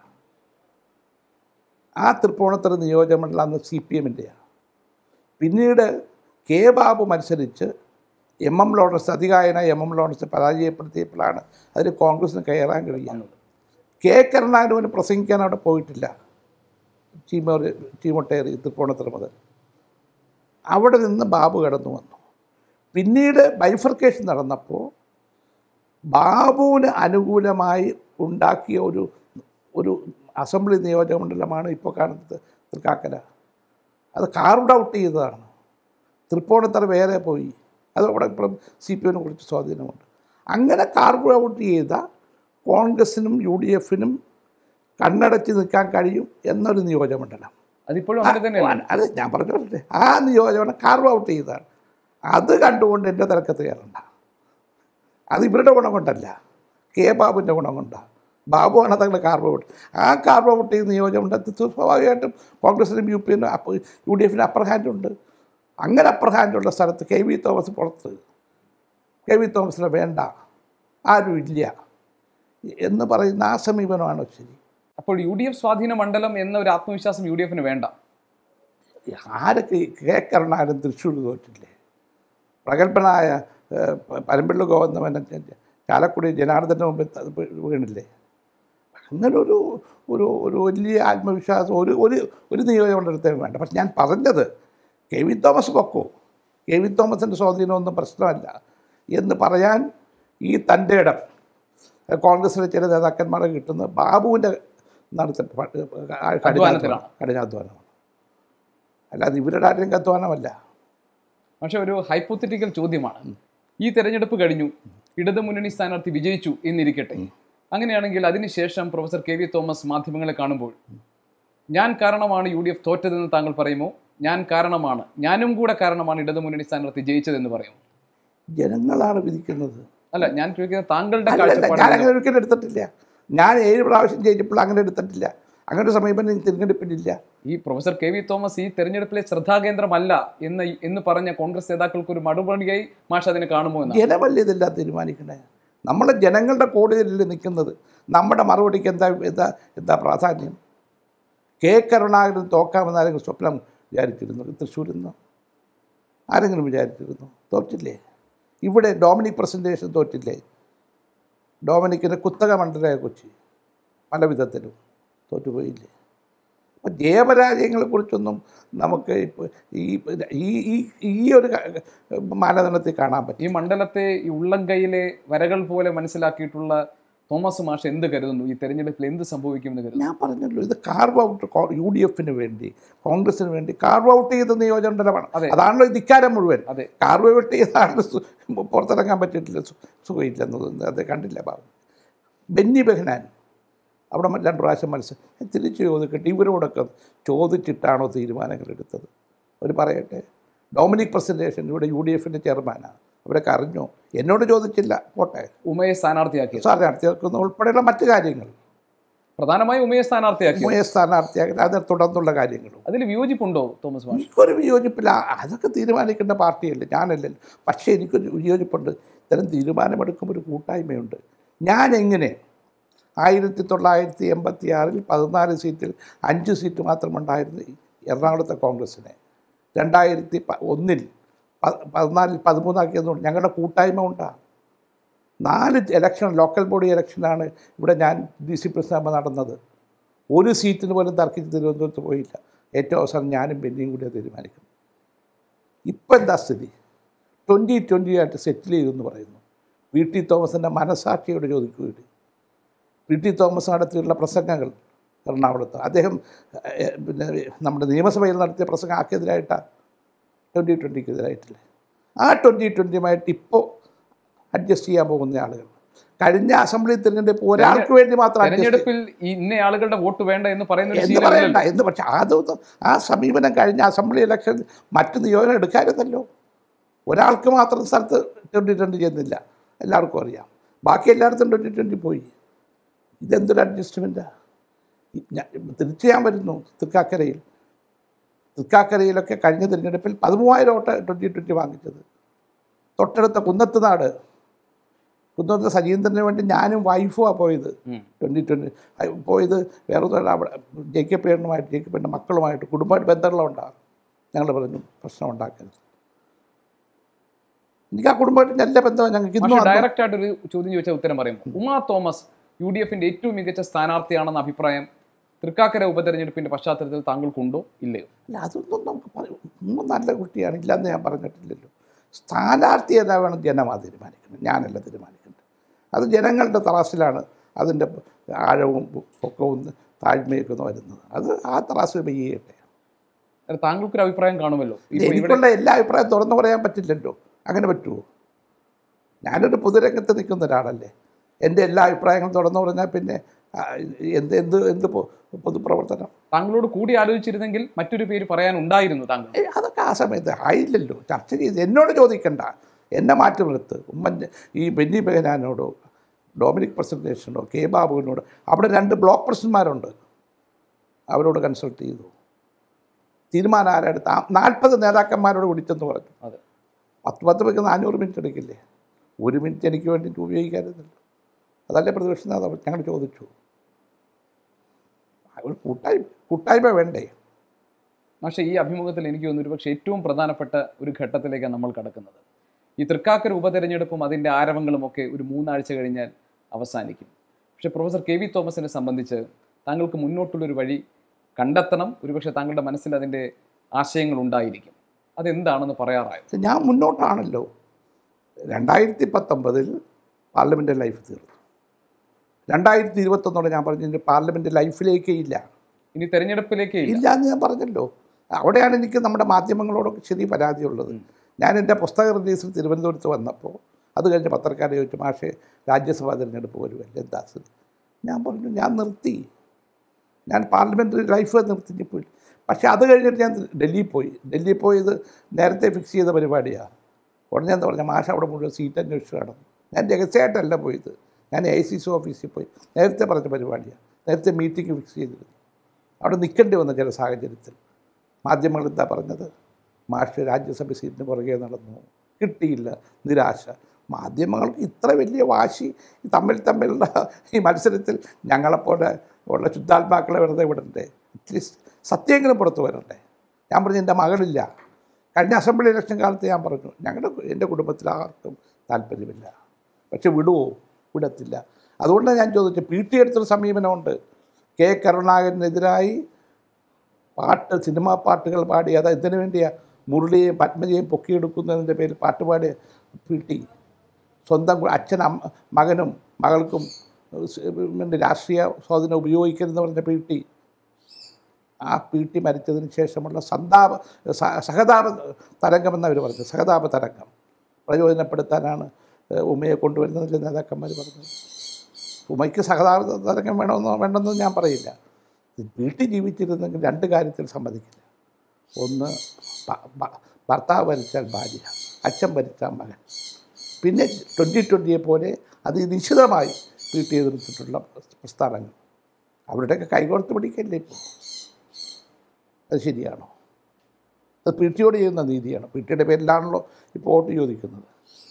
ആ തൃപ്പൂണിത്തറ നിയോജക മണ്ഡലം അന്ന് സി പി എമ്മിൻ്റെയാണ് പിന്നീട് കെ ബാബു മത്സരിച്ച് എം എം ലോറൻസ് അധികായനായ എം എം ലോറൻസ് പരാജയപ്പെടുത്തിയപ്പോഴാണ് അതിൽ കോൺഗ്രസിന് കയറാൻ കഴിയുന്നത് കെ കരുണാകരന് പ്രസംഗിക്കാൻ അവിടെ പോയിട്ടില്ല ചീമോർ ചീമൊട്ടേറി തൃപ്പൂണിത്തറ മുതൽ അവിടെ നിന്ന് ബാബു കടന്നു വന്നു പിന്നീട് ബൈഫർക്കേഷൻ നടന്നപ്പോൾ ബാബുവിന് അനുകൂലമായി ഉണ്ടാക്കിയ ഒരു ഒരു അസംബ്ലി നിയോജക മണ്ഡലമാണ് ഇപ്പോൾ കാണുന്നത് തൃക്കാക്കര അത് കാർഡ് ഔട്ട് ചെയ്തതാണ് തൃപ്പൂണിത്തറ വേറെ പോയി അത് അവിടെ ഇപ്പം സി പി എമ്മിനെ കുറിച്ച് സ്വാധീനമുണ്ട് അങ്ങനെ കാർഡ് ഔട്ട് ചെയ്ത കോൺഗ്രസിനും യു ഡി എഫിനും കണ്ണടച്ച് നിൽക്കാൻ കഴിയും എന്നൊരു നിയോജകമണ്ഡലം അതിപ്പോഴും അങ്ങനെ തന്നെയാണ് അത് ഞാൻ പറഞ്ഞു പറഞ്ഞില്ലേ ആ നിയോജനം കാർവ് ഔട്ട് ചെയ്തതാണ് അത് കണ്ടുകൊണ്ട് എൻ്റെ തിരക്കത്ത് കയറണ്ട അത് ഇവരുടെ ഗുണം കൊണ്ടല്ല കെ ബാബുവിൻ്റെ ഗുണം കൊണ്ടാണ് ബാബുവാണ് തങ്ങൾ കാർവ് ഔട്ട് ആ കാർവ് ഔട്ട് ചെയ്ത നിയോജകമണ്ഡലത്തിൽ സ്വാഭാവികമായിട്ടും കോൺഗ്രസിനും യു പിനും അപ്പോൾ യു ഡി എഫിന് അപ്പർ ഹാൻഡുണ്ട് അങ്ങനെ അപ്പർ ഹാൻഡുള്ള സ്ഥലത്ത് കെ വി തോമസ് പുറത്ത് കെ വി തോമസിനെ വേണ്ട ആരും ഇല്ല എന്ന് പറയുന്ന ആ സമീപനമാണോ ശരി അപ്പോൾ യു ഡി എഫ് സ്വാധീന മണ്ഡലം എന്ന ഒരു ആത്മവിശ്വാസം യു ഡി എഫിന് വേണ്ട ആരൊക്കെ ഈ കെ കരുണാകരൻ തൃശ്ശൂർ തോറ്റില്ലേ പ്രഗത്ഭനായ ഏഹ്, പ- പരമ്പള്ളി ഗോവിന്ദമൻ ചാലക്കുടി ജനാർദ്ദൻ്റെ മുമ്പിൽ ത- വീണില്ലേ അങ്ങനെ ഒരു ഒരു ഒരു വലിയ ആത്മവിശ്വാസം ഒരു ഒരു ഒരു നിയോജകമണ്ഡലത്തേയും വേണ്ട പക്ഷെ ഞാൻ പറഞ്ഞത് കെ വി തോമസ് പൊക്കോ കെ വി തോമസിൻ്റെ സ്വാധീനമൊന്നും പ്രശ്നമല്ല എന്ന് പറയാൻ ഈ തൻ്റെ ഇടം കോൺഗ്രസിലെ ചില നേതാക്കന്മാരെ കിട്ടുന്ന ബാബുവിൻ്റെ നടത്ത അധ്വാനത്തിലാണ്. കഠിനാധ്വാനമാണ് അല്ലാതെ ഇവരുടെ ആരുടെയും അധ്വാനമല്ല പക്ഷെ ഒരു ഹൈപ്പോത്തറ്റിക്കൽ ചോദ്യമാണ് ഈ തെരഞ്ഞെടുപ്പ് കഴിഞ്ഞു ഇടതു മുന്നണി സ്ഥാനാർത്ഥി വിജയിച്ചു എന്നിരിക്കട്ടെ അങ്ങനെയാണെങ്കിൽ അതിനുശേഷം പ്രൊഫസർ കെ വി തോമസ് മാധ്യമങ്ങളെ കാണുമ്പോൾ ഞാൻ കാരണമാണ് യു ഡി എഫ് തോറ്റതെന്ന് താങ്കൾ പറയുമോ ഞാൻ കാരണമാണ് ഞാനും കൂടെ കാരണമാണ് ഇടതു മുന്നണി സ്ഥാനാർത്ഥി ജയിച്ചതെന്ന് പറയുമോ ജനങ്ങളാണ് വിധിക്കുന്നത് അല്ല ഞാൻ ചോദിക്കുന്നത് താങ്കളുടെ അല്ലല്ല ഞാൻ കാഴ്ചപ്പാട് അങ്ങനെ ഒരിക്കലും എടുത്തിട്ടില്ല ഞാൻ ഏഴ് പ്രാവശ്യം ജയിച്ചപ്പോൾ അങ്ങനെ എടുത്തിട്ടില്ല അങ്ങനെ ഒരു സമീപനം തിരഞ്ഞെടുപ്പിലില്ല ഈ പ്രൊഫസർ കെ വി തോമസ് ഈ തെരഞ്ഞെടുപ്പിലെ ശ്രദ്ധാകേന്ദ്രമല്ല എന്ന് എന്ന് പറഞ്ഞ കോൺഗ്രസ് നേതാക്കൾക്ക് ഒരു മറുപടിയായി മാഷ് അതിനെ കാണുമോ എന്ന് ജനമല്ലേ ഇതെല്ലാം തീരുമാനിക്കണേ നമ്മളെ ജനങ്ങളുടെ കോടതിയിൽ നിൽക്കുന്നത് നമ്മുടെ മറുപടിക്ക് എന്താ എന്താ എന്താ പ്രാധാന്യം കെ കരുണാകരൻ തോക്കാമെന്ന് ആരെങ്കിലും സ്വപ്നം വിചാരിച്ചിരുന്നു തൃശ്ശൂരിൽ നിന്ന് ആരെങ്കിലും വിചാരിച്ചിരുന്നു തോറ്റില്ലേ ഇവിടെ ഡൊമിനിക് പ്രസൻറ്റേഷൻ തോറ്റില്ലേ ഡൊമിനിക്കിൻ്റെ കുത്തക മണ്ഡലമായ കൊച്ചി പല വിധത്തിലും തോറ്റുപോയില്ലേ അപ്പം ജയപരാജയങ്ങളെക്കുറിച്ചൊന്നും നമുക്ക് ഇപ്പോൾ ഈ ഈ ഈ- ഈ ഒരു ക- മാനദണ്ഡത്തിൽ കാണാൻ പറ്റും ഈ മണ്ഡലത്തെ ഈ ഉള്ളം കൈയിലെ വരകൾ പോലെ മനസ്സിലാക്കിയിട്ടുള്ള തോമസ് മാഷ് എന്ത് കരുതുന്നു ഈ തെരഞ്ഞെടുപ്പിൽ എന്ത് സംഭവിക്കുമെന്ന് കരുതുന്നു ഞാൻ പറഞ്ഞല്ലോ ഇത് കാർവ് ഔട്ട് യു ഡി എഫിന് വേണ്ടി കോൺഗ്രസിന് വേണ്ടി കാർവ് ഔട്ട് ചെയ്ത നിയോജകമണ്ഡലമാണ് അതെ. അതാണല്ലോ ഈ ധിക്കാരം മുഴുവൻ അതെ കാർവ് ഔട്ട് ചെയ്താണ് സു- പുറത്തിറങ്ങാൻ പറ്റിയിട്ടില്ല സു- സുഖമില്ലെന്നത് അത് കണ്ടില്ല ബാബു ബെന്നി ബെഹനാൻ അവിടെ മ- രണ്ട് പ്രാവശ്യം മത്സരം ഞാൻ തിരിച്ച് ചോദിക്കട്ടെ ഇവരോടൊക്കെ ചോദിച്ചിട്ടാണോ തീരുമാനങ്ങൾ എടുത്തത് അവർ പറയട്ടെ ഡൊമിനിക് പ്രസൻറ്റേഷൻ ഇവിടെ യു ഡി എഫിൻ്റെ ചെയർമാനാണ് അവരൊക്കെ അറിഞ്ഞോ എന്നോട് ചോദിച്ചില്ല പോട്ടെ ഉമയെ സ്ഥാനാർത്ഥിയാക്കിയത് സ്ഥാനാർത്ഥിയാക്കുന്ന ഉൾപ്പെടെയുള്ള മറ്റു കാര്യങ്ങൾ പ്രധാനമായും ഉമയെ സ്ഥാനാർത്ഥിയാക്കി മുയ സ്ഥാനാർത്ഥിയാക്കി അതിനെ തുടർന്നുള്ള കാര്യങ്ങളും അതിൽ വിയോജിപ്പുണ്ടോ തോമസ് മാഷ് എനിക്കൊരു വിയോജിപ്പില്ല അതൊക്കെ തീരുമാനിക്കേണ്ട പാർട്ടിയല്ലേ ഞാനല്ലല്ലോ പക്ഷേ എനിക്കൊരു വിയോജിപ്പുണ്ട് ഇത്തരം തീരുമാനമെടുക്കുമ്പോൾ ഒരു കൂട്ടായ്മയുണ്ട് ഞാൻ എങ്ങനെ ആയിരത്തി തൊള്ളായിരത്തി എൺപത്തി ആറിൽ പതിനാല് സീറ്റിൽ അഞ്ച് സീറ്റ് മാത്രമുണ്ടായിരുന്നു ഈ എറണാകുളത്തെ കോൺഗ്രസ്സിനെ രണ്ടായിരത്തി പ ഒന്നിൽ പ- പതിനാലിൽ പതിമൂന്നാക്കിയതുകൊണ്ട് ഞങ്ങളുടെ കൂട്ടായ്മ ഉണ്ടാകും നാല് ഇലക്ഷൻ ലോക്കൽ ബോഡി ഇലക്ഷനാണ് ഇവിടെ ഞാൻ ഡി സി പ്രസിഡന്റ് നടന്നത് ഒരു സീറ്റിന് പോലും തർക്കിച്ച് തിരുവനന്തപുരത്ത് പോയില്ല ഏറ്റവും അവസാനം ഞാനും ബെന്നിയും കൂടി അത് തീരുമാനിക്കും ഇപ്പം എന്താ സ്ഥിതി ട്വൻറ്റി ട്വൻറ്റി ആയിട്ട് സെറ്റിൽ ചെയ്തു എന്ന് പറയുന്നു വി ടി തോമസിൻ്റെ മനസാക്ഷിയോട് ചോദിക്കുകയുണ്ട് വി ടി തോമസ് നടത്തിയുള്ള പ്രസംഗങ്ങൾ എറണാകുളത്ത് അദ്ദേഹം ഏഹ്, പിന്നെ നമ്മുടെ നിയമസഭയിൽ നടത്തിയ പ്രസംഗം ആർക്കെതിരായിട്ടാണ് ട്വൻറ്റി ട്വൻറ്റിക്കെതിരായിട്ടില്ലേ ആ ട്വൻറ്റി ട്വൻറ്റിയുമായിട്ട് ഇപ്പോൾ അഡ്ജസ്റ്റ് ചെയ്യാൻ പോകുന്ന ആളുകൾ കഴിഞ്ഞ അസംബ്ലി തിരഞ്ഞെടുപ്പ് ഒരാൾക്ക് വേണ്ടി മാത്രം adjust തെരഞ്ഞെടുപ്പിൽ ഈ ഇന്ന ആളുകളുടെ വോട്ട് വേണ്ട എന്ന് പറയുന്ന ഒരു എന്ന് ശീലമില്ലല്ലോ. പറയണ്ട എന്ന് പക്ഷെ അതൊന്നും ആ സമീപനം കഴിഞ്ഞ അസംബ്ലി ഇലക്ഷൻ മറ്റ് നിയോജനം എടുക്കാമായിരുന്നല്ലോ ഒരാൾക്ക് മാത്രം സ്ഥലത്ത് ട്വൻറ്റി ട്വൻറ്റി ചെയ്യുന്നില്ല എല്ലാവർക്കും അറിയാം ബാക്കി എല്ലായിടത്തും ട്വൻറ്റി ട്വൻറ്റി പോയി ഇതെന്തൊരു അഡ്ജസ്റ്റ്മെൻറ്റാണ് തിരിച്ച് ഞാൻ വരുന്നു തൃക്കാക്കരയിൽ തൃക്കാക്കരയിലൊക്കെ കഴിഞ്ഞ തിരഞ്ഞെടുപ്പിൽ പതിമൂവായിരം വോട്ട് ട്വൻറ്റി ട്വൻറ്റി വാങ്ങിച്ചത് തൊട്ടടുത്ത കുന്നത്ത് നാട് കുന്നത്ത് സജീന്ദ്രന് വേണ്ടി ഞാനും വൈഫുമാണ് പോയത് ഉം. ട്വൻറ്റി ട്വൻറ്റി പോയത് വേറെ ഒന്നും അവിടെ ജെ കെ പേണ്ണുമായിട്ട് ജെ കെ പേണ്ണ മക്കളുമായിട്ട് കുടുംബമായിട്ട് ബന്ധങ്ങളുണ്ടാകും ഞങ്ങൾ പറഞ്ഞു പ്രശ്നം ഉണ്ടാക്കരുത് എനിക്ക് ആ കുടുംബമായിട്ട് നല്ല ബന്ധമാണ് ഞങ്ങൾക്ക് ഇന്നും പക്ഷേ അന്നും ഡയറക്റ്റ് ആയിട്ട് ഒരു ചോദ്യം ചോദിച്ചാൽ ഉത്തരം പറയുമ്പോൾ ഉമാ തോമസ് യു ഡി എഫിന്റെ ഏറ്റവും മികച്ച സ്ഥാനാർത്ഥിയാണെന്ന അഭിപ്രായം തൃക്കാക്കര ഉപതെരഞ്ഞെടുപ്പിന്റെ പശ്ചാത്തലത്തിൽ താങ്കൾക്കുണ്ടോ ഇല്ലയോ അല്ല അതൊന്നും നമുക്ക് പറയും ഒന്നും നല്ല കുട്ടിയാണ് ഇല്ലെന്ന് ഞാൻ പറഞ്ഞിട്ടില്ലല്ലോ സ്ഥാനാർത്ഥി ഏതാ വേണം ജനമാ തീരുമാനിക്കുന്നത് ഞാനല്ല തീരുമാനിക്കുന്നത് അത് ജനങ്ങളുടെ തറാസിലാണ് അതിൻ്റെ ആഴവും പൊക്കവും താഴ്മയൊക്കെ ഒന്ന് വരുന്നത് അത് ആ തറാസ് ചെയ്യട്ടെ അത് താങ്കൾക്കൊരു അഭിപ്രായം കാണുമല്ലോ ഇപ്പോൾ ഇവിടെ എനിക്കുള്ള എല്ലാ അഭിപ്രായം തുറന്നു പറയാൻ പറ്റില്ലല്ലോ അങ്ങനെ പറ്റുമോ ഞാനൊരു പൊതുരംഗത്ത് നിൽക്കുന്ന ഒരാളല്ലേ എൻ്റെ എല്ലാ അഭിപ്രായങ്ങളും തുറന്നു പറഞ്ഞാൽ പിന്നെ ആ, എന്ത് എന്ത് എന്ത് പൊ- പൊതുപ്രവർത്തനം താങ്കളോട് കൂടി ആലോചിച്ചിരുന്നെങ്കിൽ മറ്റൊരു പേര് പറയാനുണ്ടായിരുന്നു താങ്കൾ ഏയ് അതൊക്കെ ആ സമയത്ത് ആയില്ലല്ലോ ചർച്ച ചെയ്ത് എന്നോട് ചോദിക്കണ്ട എന്നെ മാറ്റി നിർത്ത് ഉമ്മൻ ഈ ബെന്നി ബെഹനാനോടോ ഡൊമിനിക് പ്രസൻറ്റേഷനോ കെ ബാബുവിനോട് അവിടെ രണ്ട് ബ്ലോക്ക് പ്രസിഡന്റ്മാരുണ്ട് അവരോട് കൺസൾട്ട് ചെയ്തു തീരുമാനം ആരെടുത്ത് നാൽപ്പത് നേതാക്കന്മാരോട് വിളിച്ചെന്ന് പറഞ്ഞു അതെ പത്ത് പത്ത് പേർക്ക് നാനൂറ് മിനിറ്റ് എടുക്കില്ലേ ഒരു മിനിറ്റ് എനിക്ക് വേണ്ടിയിട്ട് ഉപയോഗിക്കാറുണ്ടല്ലോ അതല്ലേ പ്രതിപക്ഷ നേതാവ് ഞങ്ങൾ ചോദിച്ചു ഒരു കൂട്ടായ്മ കൂട്ടായ്മ വേണ്ടേ പക്ഷേ ഈ അഭിമുഖത്തിൽ എനിക്ക് തോന്നുന്നു ഒരുപക്ഷെ ഏറ്റവും പ്രധാനപ്പെട്ട ഒരു ഘട്ടത്തിലേക്കാണ് നമ്മൾ കടക്കുന്നത് ഈ തൃക്കാക്കര ഉപതെരഞ്ഞെടുപ്പും അതിൻ്റെ ആരവങ്ങളും ഒക്കെ ഒരു മൂന്നാഴ്ച കഴിഞ്ഞാൽ അവസാനിക്കും പക്ഷേ പ്രൊഫസർ കെ വി തോമസിനെ സംബന്ധിച്ച് താങ്കൾക്ക് മുന്നോട്ടുള്ളൊരു വഴി കണ്ടെത്തണം ഒരുപക്ഷെ താങ്കളുടെ മനസ്സിൽ അതിൻ്റെ ആശയങ്ങൾ ഉണ്ടായിരിക്കും അതെന്താണെന്ന് പറയാറായോ പക്ഷെ ഞാൻ മുന്നോട്ടാണല്ലോ രണ്ടായിരത്തി പത്തൊമ്പതിൽ പാർലമെൻ്റ് ലൈഫ് തീർന്നു രണ്ടായിരത്തി ഇരുപത്തൊന്നോടെ ഞാൻ പറഞ്ഞു ഇനി പാർലമെൻ്റ് ലൈഫിലേക്കേ ഇല്ല ഇനി തെരഞ്ഞെടുപ്പിലേക്ക് ഇല്ല ഇല്ല എന്ന് ഞാൻ പറഞ്ഞല്ലോ അവിടെയാണ് എനിക്ക് നമ്മുടെ മാധ്യമങ്ങളോടൊക്കെ ശരി പരാതിയുള്ളത് ഞാൻ എൻ്റെ പുസ്തക റിലീസിൽ തിരുവനന്തപുരത്ത് വന്നപ്പോൾ അത് കഴിഞ്ഞ് പത്രക്കാരെ ചോദിച്ചു മാഷേ രാജ്യസഭാ തിരഞ്ഞെടുപ്പ് വരുമല്ലേ എന്താ സ്ഥിതി ഞാൻ പറഞ്ഞു ഞാൻ നിർത്തി ഞാൻ പാർലമെൻ്ററി ലൈഫ് നിർത്തി പോയി പക്ഷേ അത് കഴിഞ്ഞിട്ട് ഞാൻ ഡൽഹിയിൽ പോയി ഡൽഹിയിൽ പോയത് നേരത്തെ ഫിക്സ് ചെയ്ത പരിപാടിയാണ് ഉടനെ എന്താ പറഞ്ഞാൽ മാഷ അവിടെ മുഴുവൻ സീറ്റ് അന്വേഷിച്ച് നടന്നു ഞാൻ രഹസ്യമായിട്ടല്ല പോയത് ഞാൻ ഐ സി സി ഓഫീസിൽ പോയി നേരത്തെ പറഞ്ഞ പരിപാടിയാണ് നേരത്തെ മീറ്റിംഗ് ഫിക്സ് ചെയ്തിരുന്നു അവിടെ നിൽക്കേണ്ടി വന്ന ചില സാഹചര്യത്തിൽ മാധ്യമങ്ങൾ എന്താ പറഞ്ഞത് മാഷ് രാജ്യസഭ സീറ്റിന് പുറകെ നടന്നു കിട്ടിയില്ല നിരാശ മാധ്യമങ്ങൾക്ക് ഇത്ര വലിയ വാശി തമ്മിൽ തമ്മിലുള്ള ഈ മത്സരത്തിൽ ഞങ്ങളെപ്പോലെ ഉള്ള ശുദ്ധാത്മാക്കളെ വെറുതെ വിടണ്ടേ അറ്റ്ലീസ്റ്റ് സത്യമെങ്കിലും പുറത്ത് വരണ്ടേ ഞാൻ പറഞ്ഞു എൻ്റെ മകളില്ല കഴിഞ്ഞ അസംബ്ലി ഇലക്ഷൻ കാലത്ത് ഞാൻ പറഞ്ഞു ഞങ്ങളുടെ എൻ്റെ കുടുംബത്തിൽ ആർക്കും താല്പര്യമില്ല പക്ഷെ വിടുവോ വിടത്തില്ല അതുകൊണ്ടാണ് ഞാൻ ചോദിച്ചത് പി ടി എടുത്തൊരു സമീപനമുണ്ട് കെ കരുണാകരനെതിരായി പാട്ട് സിനിമാ പാട്ടുകൾ പാടി അത് എന്തിനു വേണ്ടിയാ മുരളിയെയും പത്മജയും പൊക്കിയെടുക്കുന്നതിൻ്റെ പേരിൽ പാട്ട് പാടിയ പി ടി സ്വന്തം കു- അച്ഛൻ അമ്മ മകനും മകൾക്കും ഏഹ്, സ് പിന്നെ രാഷ്ട്രീയ സ്വാധീനം ഉപയോഗിക്കരുതെന്ന് പറഞ്ഞ പി ടി ആ പി ടി മരിച്ചതിന് ശേഷമുള്ള സന്താപ സ- സഹതാപ തരംഗം എന്നവർ പറഞ്ഞത് സഹതാപ തരംഗം പ്രയോജനപ്പെടുത്താനാണ് ഏഹ്, ഉമ്മയെ കൊണ്ടുവരുന്നതിൽ നേതാക്കന്മാർ പറഞ്ഞത് ഉമ്മയ്ക്ക് സഹതാപ തരംഗം വേണമെന്നോ വേണ്ടെന്നോ ഞാൻ പറയില്ല വീട്ടിൽ ജീവിച്ചിരുന്നെങ്കിൽ രണ്ട് കാര്യത്തിൽ സമ്മതിക്കില്ല ഒന്ന് ഭ- ഭ- ഭർത്താവ് ഭരിച്ചാൽ ഭാര്യ അച്ഛൻ ഭരിച്ചാൽ മകൻ പിന്നെ ട്വൻറ്റി ട്വൻറ്റിയെ പോലെ അതിനിശ്ചിതമായി വീട്ടിൽ എതിർത്തിട്ടുള്ള പ്രസ്ഥാനങ്ങൾ അവരുടെയൊക്കെ കൈകോർത്ത് പിടിക്കല്ലേ ഇപ്പോൾ അത് ശരിയാണോ അത് പി ടിയോട് ചെയ്യുന്ന നീതിയാണ് പി ടിയുടെ പേരിലാണല്ലോ ഇപ്പോൾ വോട്ട് ചോദിക്കുന്നത്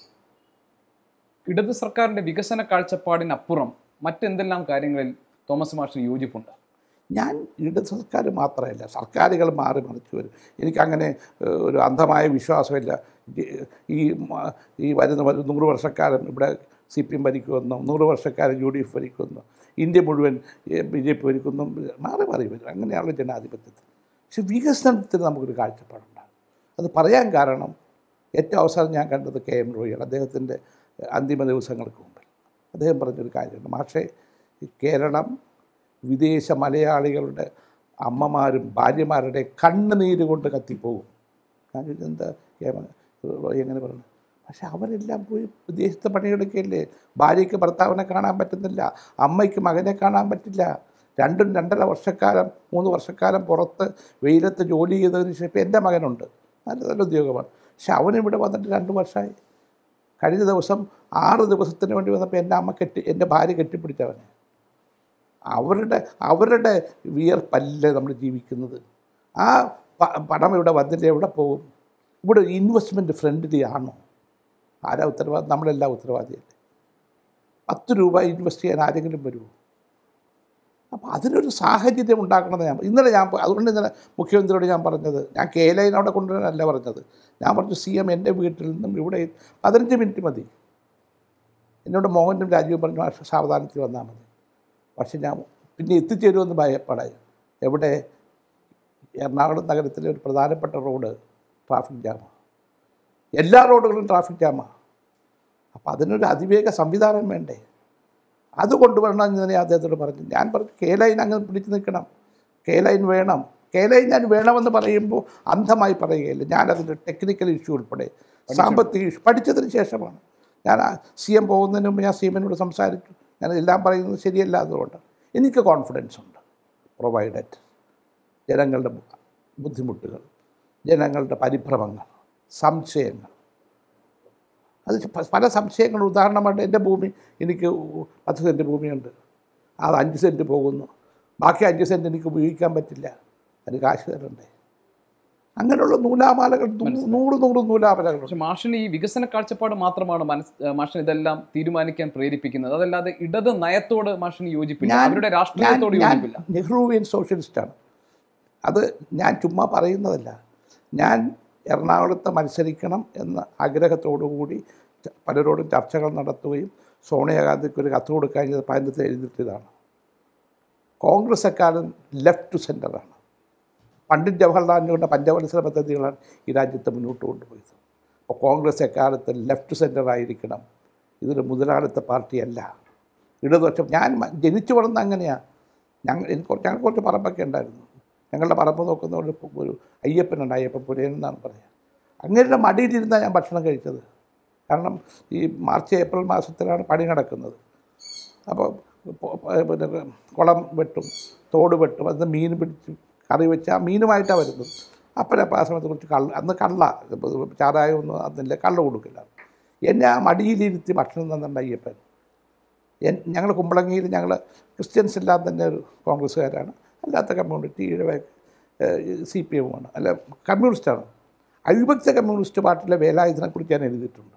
ഇടത് സർക്കാരിന്റെ വികസന കാഴ്ചപ്പാടിനപ്പുറം മറ്റെന്തെല്ലാം കാര്യങ്ങളിൽ തോമസ് മാഷിന് യോജിപ്പുണ്ട് ഞാൻ ഇടത് സർക്കാർ മാത്രമല്ല സർക്കാരുകൾ മാറി മറിച്ച് വരും എനിക്കങ്ങനെ ഏഹ്, ഒരു അന്ധമായ വിശ്വാസമില്ല ഈ- ഈ മ- ഈ വരുന്ന ഒരു നൂറ് വർഷക്കാലം ഇവിടെ സി പി എം ഭരിക്കുമെന്നോ നൂറ് വർഷക്കാലം യു ഡി എഫ് ഭരിക്കുമെന്നോ ഇന്ത്യ മുഴുവൻ ബി ജെ പി ഭരിക്കുന്നു മാറി മാറി വരും അങ്ങനെയാണ് ജനാധിപത്യത്തിൽ പക്ഷെ വികസനത്തിന് നമുക്കൊരു കാഴ്ചപ്പാടുണ്ടാകും അത് പറയാൻ കാരണം ഏറ്റവും അവസാനം ഞാൻ കണ്ടത് കെ എം റോയിയാണ് അദ്ദേഹത്തിൻ്റെ അന്തിമ ദിവസങ്ങൾക്ക് മുമ്പിൽ അദ്ദേഹം പറഞ്ഞൊരു കാര്യമുണ്ട് പക്ഷേ കേരളം വിദേശ മലയാളികളുടെ അമ്മമാരും ഭാര്യമാരുടെ കണ്ണുനീര് കൊണ്ട് കത്തിപ്പോകും ഞാൻ ചോദിച്ചു, എന്താ കേമ റോയ് എങ്ങനെ പറഞ്ഞു പക്ഷെ അവരെല്ലാം പോയി വിദേശത്ത് പണിയെടുക്കുകയല്ലേ ഭാര്യയ്ക്ക് ഭർത്താവിനെ കാണാൻ പറ്റുന്നില്ല അമ്മയ്ക്ക് മകനെ കാണാൻ പറ്റില്ല രണ്ടും രണ്ടര വർഷക്കാലം മൂന്ന് വർഷക്കാലം പുറത്ത് വെയിലത്ത് ജോലി ചെയ്തതിന് ശേഷം ഇപ്പം എൻ്റെ മകനുണ്ട് നല്ല നല്ല ഉദ്യോഗമാണ് പക്ഷെ അവനിവിടെ വന്നിട്ട് രണ്ട് വർഷമായി കഴിഞ്ഞ ദിവസം ആറ് ദിവസത്തിന് വേണ്ടി വന്നപ്പോൾ എൻ്റെ അമ്മ കെട്ടി എൻ്റെ ഭാര്യ കെട്ടിപ്പിടിച്ചവനെ അവരുടെ അവരുടെ വിയർപ്പല്ലേ നമ്മൾ ജീവിക്കുന്നത് ആ പ- പണം ഇവിടെ വന്നില്ല എവിടെ പോകും ഇവിടെ ഇൻവെസ്റ്റ്മെൻറ്റ് ഫ്രണ്ട്ലി ആണോ ആരാ ഉത്തരവാദി നമ്മളെല്ലാം ഉത്തരവാദിയല്ലേ പത്ത് രൂപ ഇൻവെസ്റ്റ് ചെയ്യാൻ ആരെങ്കിലും വരുമോ അപ്പോൾ അതിനൊരു സാഹചര്യം ഉണ്ടാക്കണമെന്ന് ഞാൻ ഇന്നലെ ഞാൻ പ- അതുകൊണ്ട് ഇന്നലെ മുഖ്യമന്ത്രിയോട് ഞാൻ പറഞ്ഞത് ഞാൻ കെ ലൈൻ അവിടെ കൊണ്ടുവരാനല്ല പറഞ്ഞത് ഞാൻ പറഞ്ഞു സി എം എൻ്റെ വീട്ടിൽ നിന്നും ഇവിടെ പതിനഞ്ച് മിനിറ്റ് മതി എന്നോട് മോഹനും രാജീവും പറഞ്ഞു "മാഷ് സാവധാനത്തിൽ വന്നാൽ മതി പക്ഷെ ഞാൻ പിന്നെ എത്തിച്ചേരുമെന്ന് ഭയപ്പെടായി എവിടെ എറണാകുളം നഗരത്തിലെ ഒരു പ്രധാനപ്പെട്ട റോഡ് ട്രാഫിക് ജാമാണ് എല്ലാ റോഡുകളും ട്രാഫിക് ജാമാണ് അപ്പോൾ അതിനൊരു അതിവേഗ സംവിധാനം വേണ്ടേ അത് കൊണ്ടുവരണം എന്ന് ഞാൻ അദ്ദേഹത്തോട് പറഞ്ഞു ഞാൻ പറഞ്ഞു കെ ലൈൻ അങ്ങ് പിടിച്ച് നിൽക്കണം കെ ലൈൻ വേണം കെ ലൈൻ ഞാൻ വേണമെന്ന് പറയുമ്പോൾ അന്ധമായി പറയുകയില്ല ഞാനതിൻ്റെ ടെക്നിക്കൽ ഇഷ്യൂ ഉൾപ്പെടെ സാമ്പത്തിക ഇഷ്യൂ പഠിച്ചതിന് ശേഷമാണ് ഞാൻ സി എം പോകുന്നതിന് മുമ്പ് ഞാൻ സി എമ്മിനോട് സംസാരിച്ചു ഞാൻ എല്ലാം പറയുന്നത് ശരിയല്ല അതുകൊണ്ട് എനിക്ക് കോൺഫിഡൻസ് ഉണ്ട് പ്രൊവൈഡഡ് ജനങ്ങളുടെ ബു- ബുദ്ധിമുട്ടുകൾ ജനങ്ങളുടെ പരിഭ്രമങ്ങൾ സംശയങ്ങൾ അത് പ- പല സംശയങ്ങൾ ഉദാഹരണമായിട്ട് എൻ്റെ ഭൂമി എനിക്ക് പത്ത് സെൻറ്റ് ഭൂമിയുണ്ട് അത് അഞ്ച് സെൻറ്റ് പോകുന്നു ബാക്കി അഞ്ച് സെൻറ്റ് എനിക്ക് ഉപയോഗിക്കാൻ പറ്റില്ല അതിന് കാശ് തരണ്ടേ അങ്ങനെയുള്ള നൂലാമാലകൾ നൂ- നൂറ് നൂറ് നൂലാമാലകളുണ്ട് പക്ഷെ മാഷിന് ഈ വികസന കാഴ്ചപ്പാട് മാത്രമാണ് മനസ് ഏഹ് മാഷിന് ഇതെല്ലാം തീരുമാനിക്കാൻ പ്രേരിപ്പിക്കുന്നത് അതല്ലാതെ ഇടത് നയത്തോട് മാഷിന് യോജിപ്പില്ല ഞാൻ- അവരുടെ രാഷ്ട്രീയത്തോട് ഞാൻ- യോജിപ്പില്ല നെഹ്റുവിയൻ സോഷ്യലിസ്റ്റാണ് അത് ഞാൻ ചുമ്മാ പറയുന്നതല്ല ഞാൻ എറണാകുളത്ത് മത്സരിക്കണം എന്ന ആഗ്രഹത്തോടു കൂടി ച- പലരോടും ചർച്ചകൾ നടത്തുകയും സോണിയാഗാന്ധിക്ക് ഒരു കത്ത് കൊടുക്കാൻ പതിനത്തിൽ എഴുതിയിട്ടതാണ് കോൺഗ്രസ് എക്കാലം ലെഫ്റ്റ് ടു സെൻറ്ററാണ് പണ്ഡിറ്റ് ജവഹർലാൽ നെഹ്റുവിൻ്റെ പഞ്ചവത്സര പദ്ധതികളാണ് ഈ രാജ്യത്തെ മുന്നോട്ട് കൊണ്ടുപോയത് അപ്പോൾ കോൺഗ്രസ് എക്കാലത്ത് ലെഫ്റ്റ് സെൻറ്റർ ആയിരിക്കണം ഇതൊരു മുതലാളിത്ത പാർട്ടിയല്ല ഇടതുപക്ഷം ഞാൻ മ- ജനിച്ചു വളർന്ന അങ്ങനെയാണ് ഞങ്ങൾ എനിക്ക് കുറച്ച് ഞങ്ങൾക്ക് കുറച്ച് പറമ്പൊക്കെ ഉണ്ടായിരുന്നു ഞങ്ങളുടെ പറമ്പ് നോക്കുന്ന ഒരു പു- ഒരു അയ്യപ്പനുണ്ട് അയ്യപ്പൻ പുരയൻ എന്നാണ് പറയുക അങ്ങനെയുള്ള മടിയിലിരുന്നാണ് ഞാൻ ഭക്ഷണം കഴിച്ചത് കാരണം ഈ മാർച്ച് ഏപ്രിൽ മാസത്തിലാണ് പണി നടക്കുന്നത് അപ്പോൾ പൊ- പ- പിന്നെ കുളം വെട്ടും തോട് വെട്ടും അത് മീൻ പിടിച്ച് കറി വെച്ച് ആ മീനുമായിട്ടാണ് വരുന്നത് അപ്പോഴപ്പോൾ ആ സമയത്ത് കുറച്ച് കള്ള അന്ന് കള്ള ചാരായമൊന്നും അന്നില്ല കള്ള കൊടുക്കില്ല എന്നെ ആ മടിയിലിരുത്തി ഭക്ഷണം തന്നിട്ടുണ്ട് അയ്യപ്പൻ എൻ- ഞങ്ങൾ കുമ്പളങ്ങിയിൽ ഞങ്ങൾ ക്രിസ്ത്യൻസ് എല്ലാം തന്നെ ഒരു കോൺഗ്രസ്സുകാരാണ് അല്ലാത്ത കമ്മ്യൂണിറ്റി ഈഴവ സി പി എമ്മുമാണ് അല്ല കമ്മ്യൂണിസ്റ്റാണ് അവിഭക്ത കമ്മ്യൂണിസ്റ്റ് പാർട്ടിയിലെ വേലായുധനെക്കുറിച്ച് ഞാൻ എഴുതിയിട്ടുണ്ട്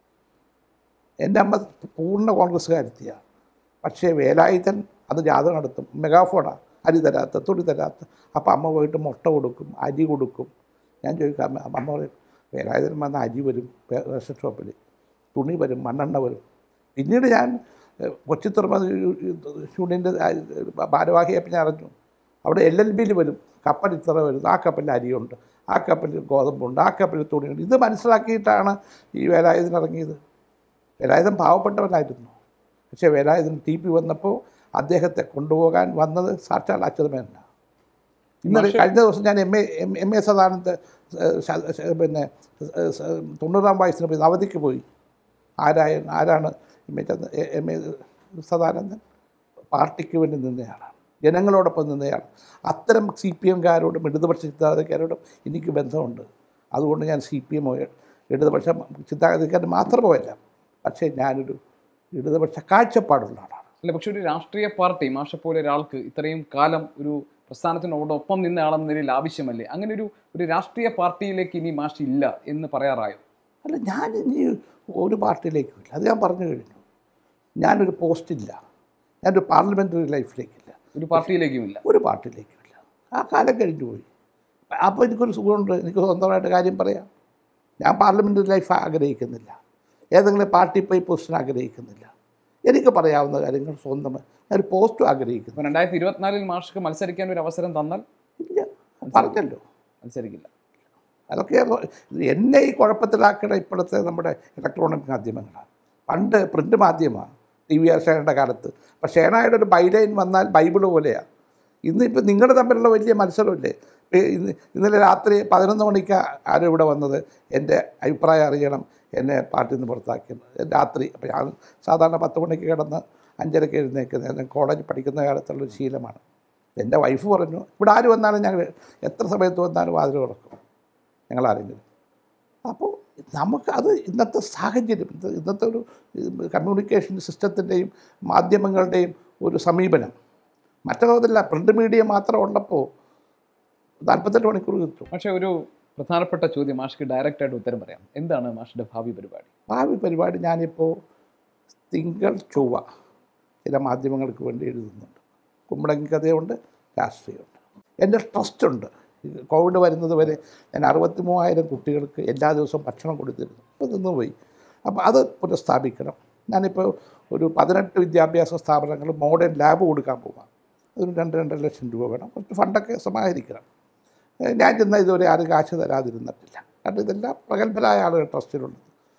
എൻ്റെ അമ്മ പൂർണ്ണ കോൺഗ്രസ്സുകാരെത്തിയാണ് പക്ഷേ വേലായുധൻ അത് ജാഥ നടത്തും മെഗാഫോണാണ് അരി തരാത്ത തുണി തരാത്ത അപ്പോൾ അമ്മ പോയിട്ട് മുട്ട കൊടുക്കും അരി കൊടുക്കും ഞാൻ ചോദിക്കാം അമ്മ അമ്മ പറയും വേലായുധൻ വന്ന അരി വരും പേ- റേഷൻ ഷോപ്പിൽ തുണി വരും മണ്ണെണ്ണ വരും പിന്നീട് ഞാൻ ഏഹ്, കൊച്ചി തുറമുഖ യൂണിയൻ്റെ ഭാരവാഹിയായപ്പോൾ ഞാൻ അറിഞ്ഞു അവിടെ എൽ എൽ ബിയിൽ വരും കപ്പൽ ഇത്ര വരും ആ കപ്പലിൽ അരിയുണ്ട് ആ കപ്പലിൽ ഗോതമ്പുണ്ട് ആ കപ്പലിൽ തുണിയുണ്ട് ഇത് മനസ്സിലാക്കിയിട്ടാണ് ഈ വേലായുധൻ ഇറങ്ങിയത് വേലായുധൻ പാവപ്പെട്ടവനായിരുന്നു പക്ഷേ വേലായുധൻ ടി പി വന്നപ്പോൾ അദ്ദേഹത്തെ കൊണ്ടുപോകാൻ വന്നത് സാക്ഷാൽ അച്യുതമേനല്ല ഇന്നലെ കഴിഞ്ഞ ദിവസം ഞാൻ M A M A Sadananda ഏഹ്, ശ- ശ- പിന്നെ ഏഹ്, സ- തൊണ്ണൂറാം വയസ്സിന് പോയി അവധിക്ക് പോയി ആരായ ആരാണ് എം എ ചന്ദ്- എ- എം എ സദാനന്ദൻ പാർട്ടിക്ക് വേണ്ടി നിന്നയാളാണ് ജനങ്ങളോടൊപ്പം നിന്നയാൾ അത്തരം സി പി എംകാരോടും ഇടതുപക്ഷ ചിന്താഗതിക്കാരോടും എനിക്ക് ബന്ധമുണ്ട് അതുകൊണ്ട് ഞാൻ സി പി എമ്മോ ഇടതുപക്ഷ ചിന്താഗതിക്കാരൻ മാത്രമല്ല പക്ഷേ ഞാനൊരു ഇടതുപക്ഷ കാഴ്ചപ്പാടുള്ള ആളാണ് അല്ല പക്ഷെ ഒരു രാഷ്ട്രീയ പാർട്ടി മാഷെ പോലെ ഒരാൾക്ക് ഇത്രയും കാലം ഒരു പ്രസ്ഥാനത്തിനോടൊപ്പം നിന്ന ആളെന്ന നിലയിൽ ആവശ്യമല്ലേ അങ്ങനെ ഒരു ഒരു രാഷ്ട്രീയ പാർട്ടിയിലേക്ക് ഇനി മാഷ് ഇല്ല എന്ന് പറയാറായോ അല്ല ഞാൻ ഇനി ഒരു പാർട്ടിയിലേക്കും ഇല്ല അത് ഞാൻ പറഞ്ഞു കഴിഞ്ഞു ഞാനൊരു പോസ്റ്റില്ല ഞാനൊരു പാർലമെൻ്ററി ലൈഫിലേക്കില്ല ഒരു പാർട്ടിയിലേക്കും ഇല്ല ഒരു പാർട്ടിയിലേക്കുമില്ല ആ കാലം കഴിഞ്ഞു പോയി അപ്പോൾ എനിക്കൊരു സുഖമുണ്ട് എനിക്ക് സ്വന്തമായിട്ട് കാര്യം പറയാം ഞാൻ പാർലമെൻ്ററി ലൈഫ് ആഗ്രഹിക്കുന്നില്ല ഏതെങ്കിലും പാർട്ടി പോയി പൊസിഷൻ ആഗ്രഹിക്കുന്നില്ല എനിക്ക് പറയാവുന്ന കാര്യങ്ങൾ സ്വന്തം ഞാനൊരു പോസ്റ്റും ആഗ്രഹിക്കുന്നു ഇപ്പൊ രണ്ടായിരത്തി ഇരുപത്തിനാലിൽ മാഷ്ക്ക് മത്സരിക്കാൻ ഒരു അവസരം തന്നാൽ ഇല്ല പറഞ്ഞല്ലോ മത്സരിക്കില്ല അതൊക്കെ എന്നെ ഈ കുഴപ്പത്തിലാക്കണ ഇപ്പോഴത്തെ നമ്മുടെ ഇലക്ട്രോണിക് മാധ്യമങ്ങളാണ് പണ്ട് പ്രിൻ്റ് മാധ്യമമാണ് ടി വി ആർ ഷേണയുടെ കാലത്ത് അപ്പോൾ ഷേണയുടെ ഒരു ബൈലൈൻ വന്നാൽ ബൈബിൾ പോലെയാണ് ഇന്നിപ്പോൾ നിങ്ങൾ തമ്മിലുള്ള വലിയ മത്സരമില്ലേ ഇപ്പൊ ഇന്ന് ഇന്നലെ രാത്രി പതിനൊന്ന് മണിക്ക് ആരും ഇവിടെ വന്നത് എൻ്റെ അഭിപ്രായം അറിയണം എന്നെ പാർട്ടിയിൽ നിന്ന് പുറത്താക്കിയത് രാത്രി അപ്പോൾ ഞാൻ സാധാരണ പത്ത് മണിക്ക് കിടന്ന് അഞ്ചരയ്ക്ക് എഴുന്നേക്കുന്നത് ഞാൻ കോളേജ് പഠിക്കുന്ന കാലത്തുള്ള ശീലമാണ് എൻ്റെ വൈഫ് പറഞ്ഞു ഇവിടെ ആര് വന്നാലും ഞങ്ങൾ എത്ര സമയത്ത് വന്നാലും വാതിൽ തുറക്കും ഞങ്ങൾ ആരെങ്കിലും അപ്പോൾ നമുക്ക് അത് ഇന്നത്തെ സാഹചര്യം ഇത് ഇന്നത്തെ ഒരു കമ്മ്യൂണിക്കേഷൻ സിസ്റ്റത്തിൻ്റെയും മാധ്യമങ്ങളുടെയും ഒരു സമീപനം മറ്റൊന്നല്ല പ്രിൻ്റ് മീഡിയ മാത്രം ഉള്ളപ്പോൾ നാൽപ്പത്തെട്ട് മണിക്കൂർ കിട്ടും പക്ഷെ ഒരു പ്രധാനപ്പെട്ട ചോദ്യം മാഷ്ക്ക് ഡയറക്റ്റ് ആയിട്ട് ഉത്തരം പറയാം എന്താണ് മാഷിന്റെ ഭാവി പരിപാടി ഭാവി പരിപാടി ഞാനിപ്പോൾ തിങ്കൾ ചൊവ്വ ചില മാധ്യമങ്ങൾക്ക് വേണ്ടി എഴുതുന്നുണ്ട് കുമ്പളങ്ങി കഥയുണ്ട് രാഷ്ട്രീയമുണ്ട് എൻ്റെ ട്രസ്റ്റുണ്ട് കോവിഡ് വരുന്നത് വരെ ഞാൻ അറുപത്തി മൂവായിരം കുട്ടികൾക്ക് എല്ലാ ദിവസവും ഭക്ഷണം കൊടുത്തിരുന്നു ഇപ്പോൾ നിന്ന് പോയി അപ്പോൾ അത് പുനഃസ്ഥാപിക്കണം ഞാനിപ്പോൾ ഒരു പതിനെട്ട് വിദ്യാഭ്യാസ സ്ഥാപനങ്ങൾ മോഡേൺ ലാബ് കൊടുക്കാൻ പോകാം അതിന് രണ്ട് രണ്ടര ലക്ഷം രൂപ വേണം കുറച്ച് ഫണ്ടൊക്കെ സമാഹരിക്കണം ഏഹ് ഞാൻ ചെന്നാൽ ഇതുവരെ ആരും കാശ് തരാതിരുന്നിട്ടില്ല കാരണം ഇതെല്ലാം പ്രഗത്ഭരായ ആളുകൾ ട്രസ്റ്റിലുള്ളത്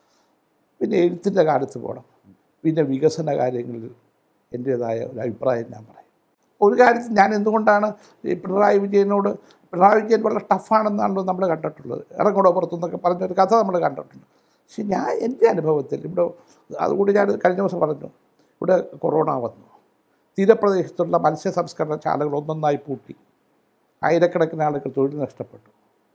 പിന്നെ എഴുത്തിൻ്റെ കാലത്ത് പോകണം പിന്നെ വികസന കാര്യങ്ങളിൽ എൻ്റേതായ ഒരു അഭിപ്രായം ഞാൻ പറയും ഒരു കാര്യത്തിൽ ഞാൻ എന്തുകൊണ്ടാണ് ഈ പിണറായി വിജയനോട് പിണറായി വിജയൻ വളരെ ടഫാണെന്നാണല്ലോ നമ്മൾ കണ്ടിട്ടുള്ളത് ഇറങ്ങോടോ പുറത്തുനിന്നൊക്കെ പറഞ്ഞൊരു കഥ നമ്മൾ കണ്ടിട്ടുണ്ട് പക്ഷെ ഞാൻ എൻ്റെ അനുഭവത്തിൽ ഇവിടെ അതുകൂടി ഞാൻ കഴിഞ്ഞ ദിവസം പറഞ്ഞു ഇവിടെ കൊറോണ വന്നു തീരപ്രദേശത്തുള്ള മത്സ്യ സംസ്കരണ ശാലകൾ ഒന്നൊന്നായി പൂട്ടി ആയിരക്കണക്കിന് ആളുകൾ തൊഴിൽ നഷ്ടപ്പെട്ടു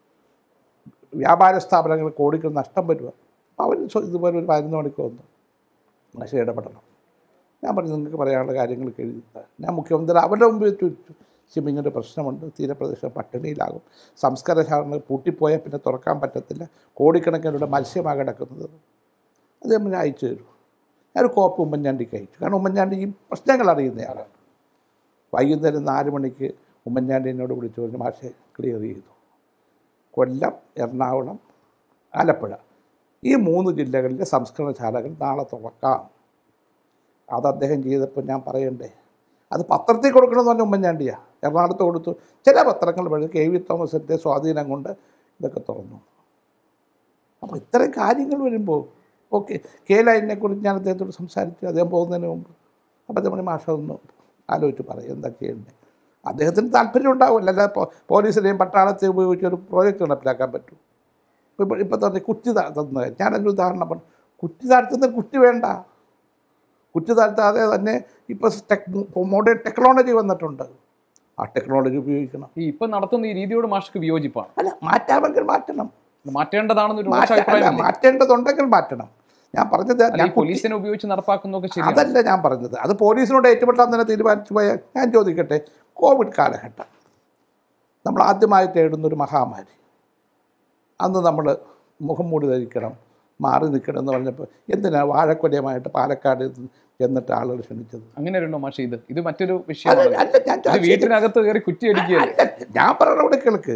വ്യാപാര സ്ഥാപനങ്ങൾ കോടികൾ നഷ്ടം വരിക അപ്പോൾ അവർ സ്വ- ഇതുപോലെ ഒരു പതിനൊന്ന് മണിക്ക് വന്നു പക്ഷേ ഇടപെടണം ഞാൻ പറഞ്ഞു നിങ്ങൾക്ക് പറയാനുള്ള കാര്യങ്ങൾക്ക് എഴുതി താ. ഞാൻ മുഖ്യമന്ത്രി അവരുടെ മുമ്പിൽ ചോദിച്ചു ശരി ഇങ്ങനൊരു പ്രശ്നമുണ്ട് തീരപ്രദേശം പട്ടിണിയിലാകും സംസ്കാരശാലകൾ പൂട്ടിപ്പോയാൽ പിന്നെ തുറക്കാൻ പറ്റത്തില്ല കോടിക്കണക്കിനുള്ള മത്സ്യമാണ് കിടക്കുന്നത് അത് നമ്മൾ അയച്ചു തരും ഞാനൊരു കോപ്പ് ഉമ്മൻചാണ്ടിക്ക് അയച്ചു കാരണം ഉമ്മൻചാണ്ടി ഈ പ്രശ്നങ്ങൾ അറിയുന്നയാളാണ് വൈകുന്നേരം നാല് മണിക്ക് ഉമ്മൻചാണ്ടി എന്നോട് വിളിച്ചു പറഞ്ഞു മാഷെ ക്ലിയർ ചെയ്തു കൊല്ലം എറണാകുളം ആലപ്പുഴ ഈ മൂന്ന് ജില്ലകളിലെ സംസ്കരണശാലകൾ നാളെ തുറക്കാം അത് അദ്ദേഹം ചെയ്തപ്പോൾ ഞാൻ പറയണ്ടേ അത് പത്രത്തിൽ കൊടുക്കണമെന്ന് പറഞ്ഞ ഉമ്മൻചാണ്ടിയാണ് എറണാകുളത്ത് കൊടുത്തു ചില പത്രങ്ങൾ വഴി കെ വി തോമസിൻ്റെ സ്വാധീനം കൊണ്ട് ഇതൊക്കെ തുറന്നു അപ്പോൾ ഇത്തരം കാര്യങ്ങൾ വരുമ്പോൾ ഓക്കെ കെ ലൈനിനെ കുറിച്ച് ഞാൻ അദ്ദേഹത്തോട് സംസാരിച്ചു അദ്ദേഹം പോകുന്നതിന് മുമ്പ് അപ്പോൾ നമ്മൾ മാഷ ഒന്ന് ആലോചിച്ച് പറയും എന്താ ചെയ്യേണ്ടത് അദ്ദേഹത്തിന് താല്പര്യം ഉണ്ടാവില്ല അല്ലാതെ പോ- പോലീസിനെയും പട്ടാളത്തെ ഉപയോഗിച്ച് ഒരു പ്രോജക്റ്റ് നടപ്പിലാക്കാൻ പറ്റും ഇപ്പോൾ ഇപ്പോൾ തന്നെ കുറ്റി താഴ്ത്തുന്ന ഞാനൊരു ഉദാഹരണം പറഞ്ഞു കുറ്റി താഴ്ത്തുന്ന കുറ്റി വേണ്ട കുറ്റി താഴ്ത്താതെ തന്നെ ഇപ്പോൾ ടെക് മോഡേൺ ടെക്നോളജി വന്നിട്ടുണ്ട് ആ ടെക്നോളജി ഉപയോഗിക്കണം ഈ ഇപ്പൊ നടത്തുന്ന ഈ രീതിയോട് മാഷ്ക്ക് വിയോജിപ്പാണ് അല്ല മാറ്റാമെങ്കിൽ മാറ്റണം ഇത് മാറ്റേണ്ടതാണെന്നൊരു മോശം മാറ്റ- അല്ല, അഭിപ്രായം മാറ്റേണ്ടതുണ്ടെങ്കിൽ മാറ്റണം ഞാൻ പറഞ്ഞത് അല്ല ഞാൻ ഈ പോലീസിനെ ഉപയോഗിച്ച് നടപ്പാക്കുന്നതൊക്കെ ശരിയാണ് അതല്ല ഞാൻ പറഞ്ഞത് അത് പോലീസിനോട് ഏറ്റുമുട്ടാൻ തന്നെ തീരുമാനിച്ചു പോയാൽ ഞാൻ ചോദിക്കട്ടെ കോവിഡ് കാലഘട്ടം നമ്മൾ ആദ്യമായിട്ട് എഴുതുന്നൊരു മഹാമാരി അന്ന് നമ്മൾ മുഖം മൂടി ധരിക്കണം മാറി നിൽക്കണം എന്ന് പറഞ്ഞപ്പോൾ എന്തിനാണ് വാഴക്കൊലയുമായിട്ട് പാലക്കാട് ചെന്നിട്ട് ആളുകൾ ക്ഷണിച്ചത് അങ്ങനെ ഉണ്ടോ മാഷ് ഇത് ഇത് മറ്റൊരു അല്ല വിഷയമാണ് അല്ല ഞാൻ ഇത് വീട്ടിനകത്ത് കയറി കുറ്റി അടിക്കുകയല്ലേ അല്ല, ഞാൻ പറയണ ഇവിടെ കേൾക്ക്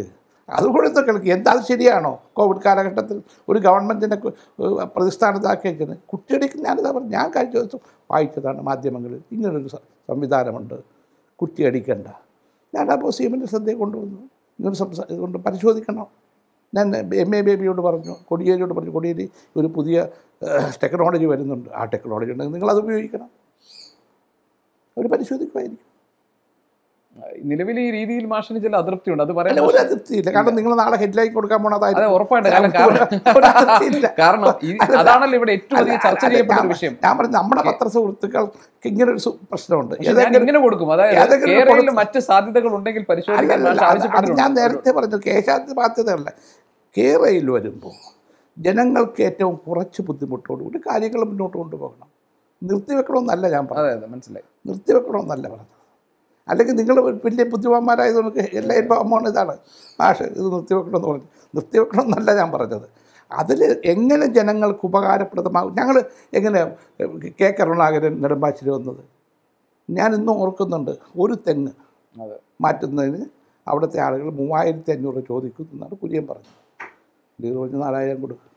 അതുകൂടെ ഒന്ന് കേൾക്കുക എന്താ അത് ശരിയാണോ കോവിഡ് കാലഘട്ടത്തിൽ ഒരു ഗവൺമെൻറ്റിനെ കു- ഏഹ് പ്രതിസ്ഥാനത്താക്കി വെക്കുന്നത് കുറ്റിയടിക്ക് ഞാനിതാ പറഞ്ഞു ഞാൻ കഴിഞ്ഞ ദിവസം വായിച്ചതാണ് മാധ്യമങ്ങളിൽ ഇങ്ങനൊരു സ- സംവിധാനമുണ്ട് കുറ്റിയടിക്കണ്ട ഞാൻ അപ്പോൾ സീമിൻ്റെ ശ്രദ്ധയെ കൊണ്ടുവന്നു ഇങ്ങനെ സംസാ കൊണ്ട് പരിശോധിക്കണം ഞാൻ എം എ ബേബിയോട് പറഞ്ഞു കൊടിയേരിയോട് പറഞ്ഞു കൊടിയേരി ഒരു പുതിയ ടെക്നോളജി വരുന്നുണ്ട് ആ ടെക്നോളജി ഉണ്ടെങ്കിൽ നിങ്ങളത് ഉപയോഗിക്കണം അവർ പരിശോധിക്കുമായിരിക്കും നിലവിൽ ഈ രീതിയിൽ മാഷിന് ചില അതൃപ്തിയുണ്ട് അത് അല്ല പറയാൻ ഒരു അതിർത്തിയില്ല കാരണം നിങ്ങൾ നാളെ ഹെഡ്ലൈൻ കൊടുക്കാൻ അതെ പോണതായിരിക്കും ഉറപ്പായിട്ട് കാരണം കാരണം ഒരു അതിർത്തിയില്ല. കാരണം ഈ- അതാണല്ലോ ഇവിടെ ഏറ്റവും അല്ല, അധികം ചർച്ച അല്ല, ചെയ്യപ്പെടുന്ന ഞാൻ- ഒരു വിഷയം ഞാൻ പറഞ്ഞു നമ്മുടെ പത്ര സുഹൃത്തുക്കൾക്ക് ഇങ്ങനെ ഒരു സു- പ്രശ്നമുണ്ട് പക്ഷെ ഞാൻ ഏതെങ്കിലും ഇങ്ങനെ കൊടുക്കും അതായത് ഏതെങ്കിലും കേരളയിൽ കൊടുത്ത് മറ്റ് സാധ്യതകൾ ഉണ്ടെങ്കിൽ പരിശോധിക്കാൻ അല്ലല്ല, മാഷ് അത് അത് ആവശ്യപ്പെട്ടിട്ടുണ്ട് ഞാൻ നേരത്തെ പറഞ്ഞു കേശാന്തി ബാധ്യതയല്ല കേരളയിൽ വരുമ്പോൾ ജനങ്ങൾക്ക് ഏറ്റവും കുറച്ച് ബുദ്ധിമുട്ടോടുകൂടി കാര്യങ്ങൾ മുന്നോട്ട് കൊണ്ടുപോകണം നിർത്തിവെക്കണമെന്നല്ല ഞാൻ പറഞ്ഞത് അതെ അതെ മനസ്സിലായി നിർത്തിവെക്കണമെന്നല്ല പറഞ്ഞത് അല്ലെങ്കിൽ നിങ്ങൾ വലിയ ബുദ്ധിമാന്മാരായതുകൊണ്ട് എല്ലാവരും അമ്മോണ് ഇതാണ് ഭാഷ ഇത് നിർത്തിവെക്കണമെന്ന് പറഞ്ഞു നിർത്തിവെക്കണമെന്നല്ല ഞാൻ പറഞ്ഞത് അതിൽ എങ്ങനെ ജനങ്ങൾക്ക് ഉപകാരപ്രദമാകും ഞങ്ങൾ എങ്ങനെ കെ കരുണാകരൻ നെടുമ്പാശ്ശേരി വന്നത് ഞാൻ ഇന്നും ഓർക്കുന്നുണ്ട് ഒരു തെങ്ങ് അതെ മാറ്റുന്നതിന് അവിടുത്തെ ആളുകൾ മൂവായിരത്തി അഞ്ഞൂറ് ചോദിക്കും എന്നാണ് കുര്യൻ പറഞ്ഞത് ഇത് പറഞ്ഞ് നാലായിരം കൊടുക്കും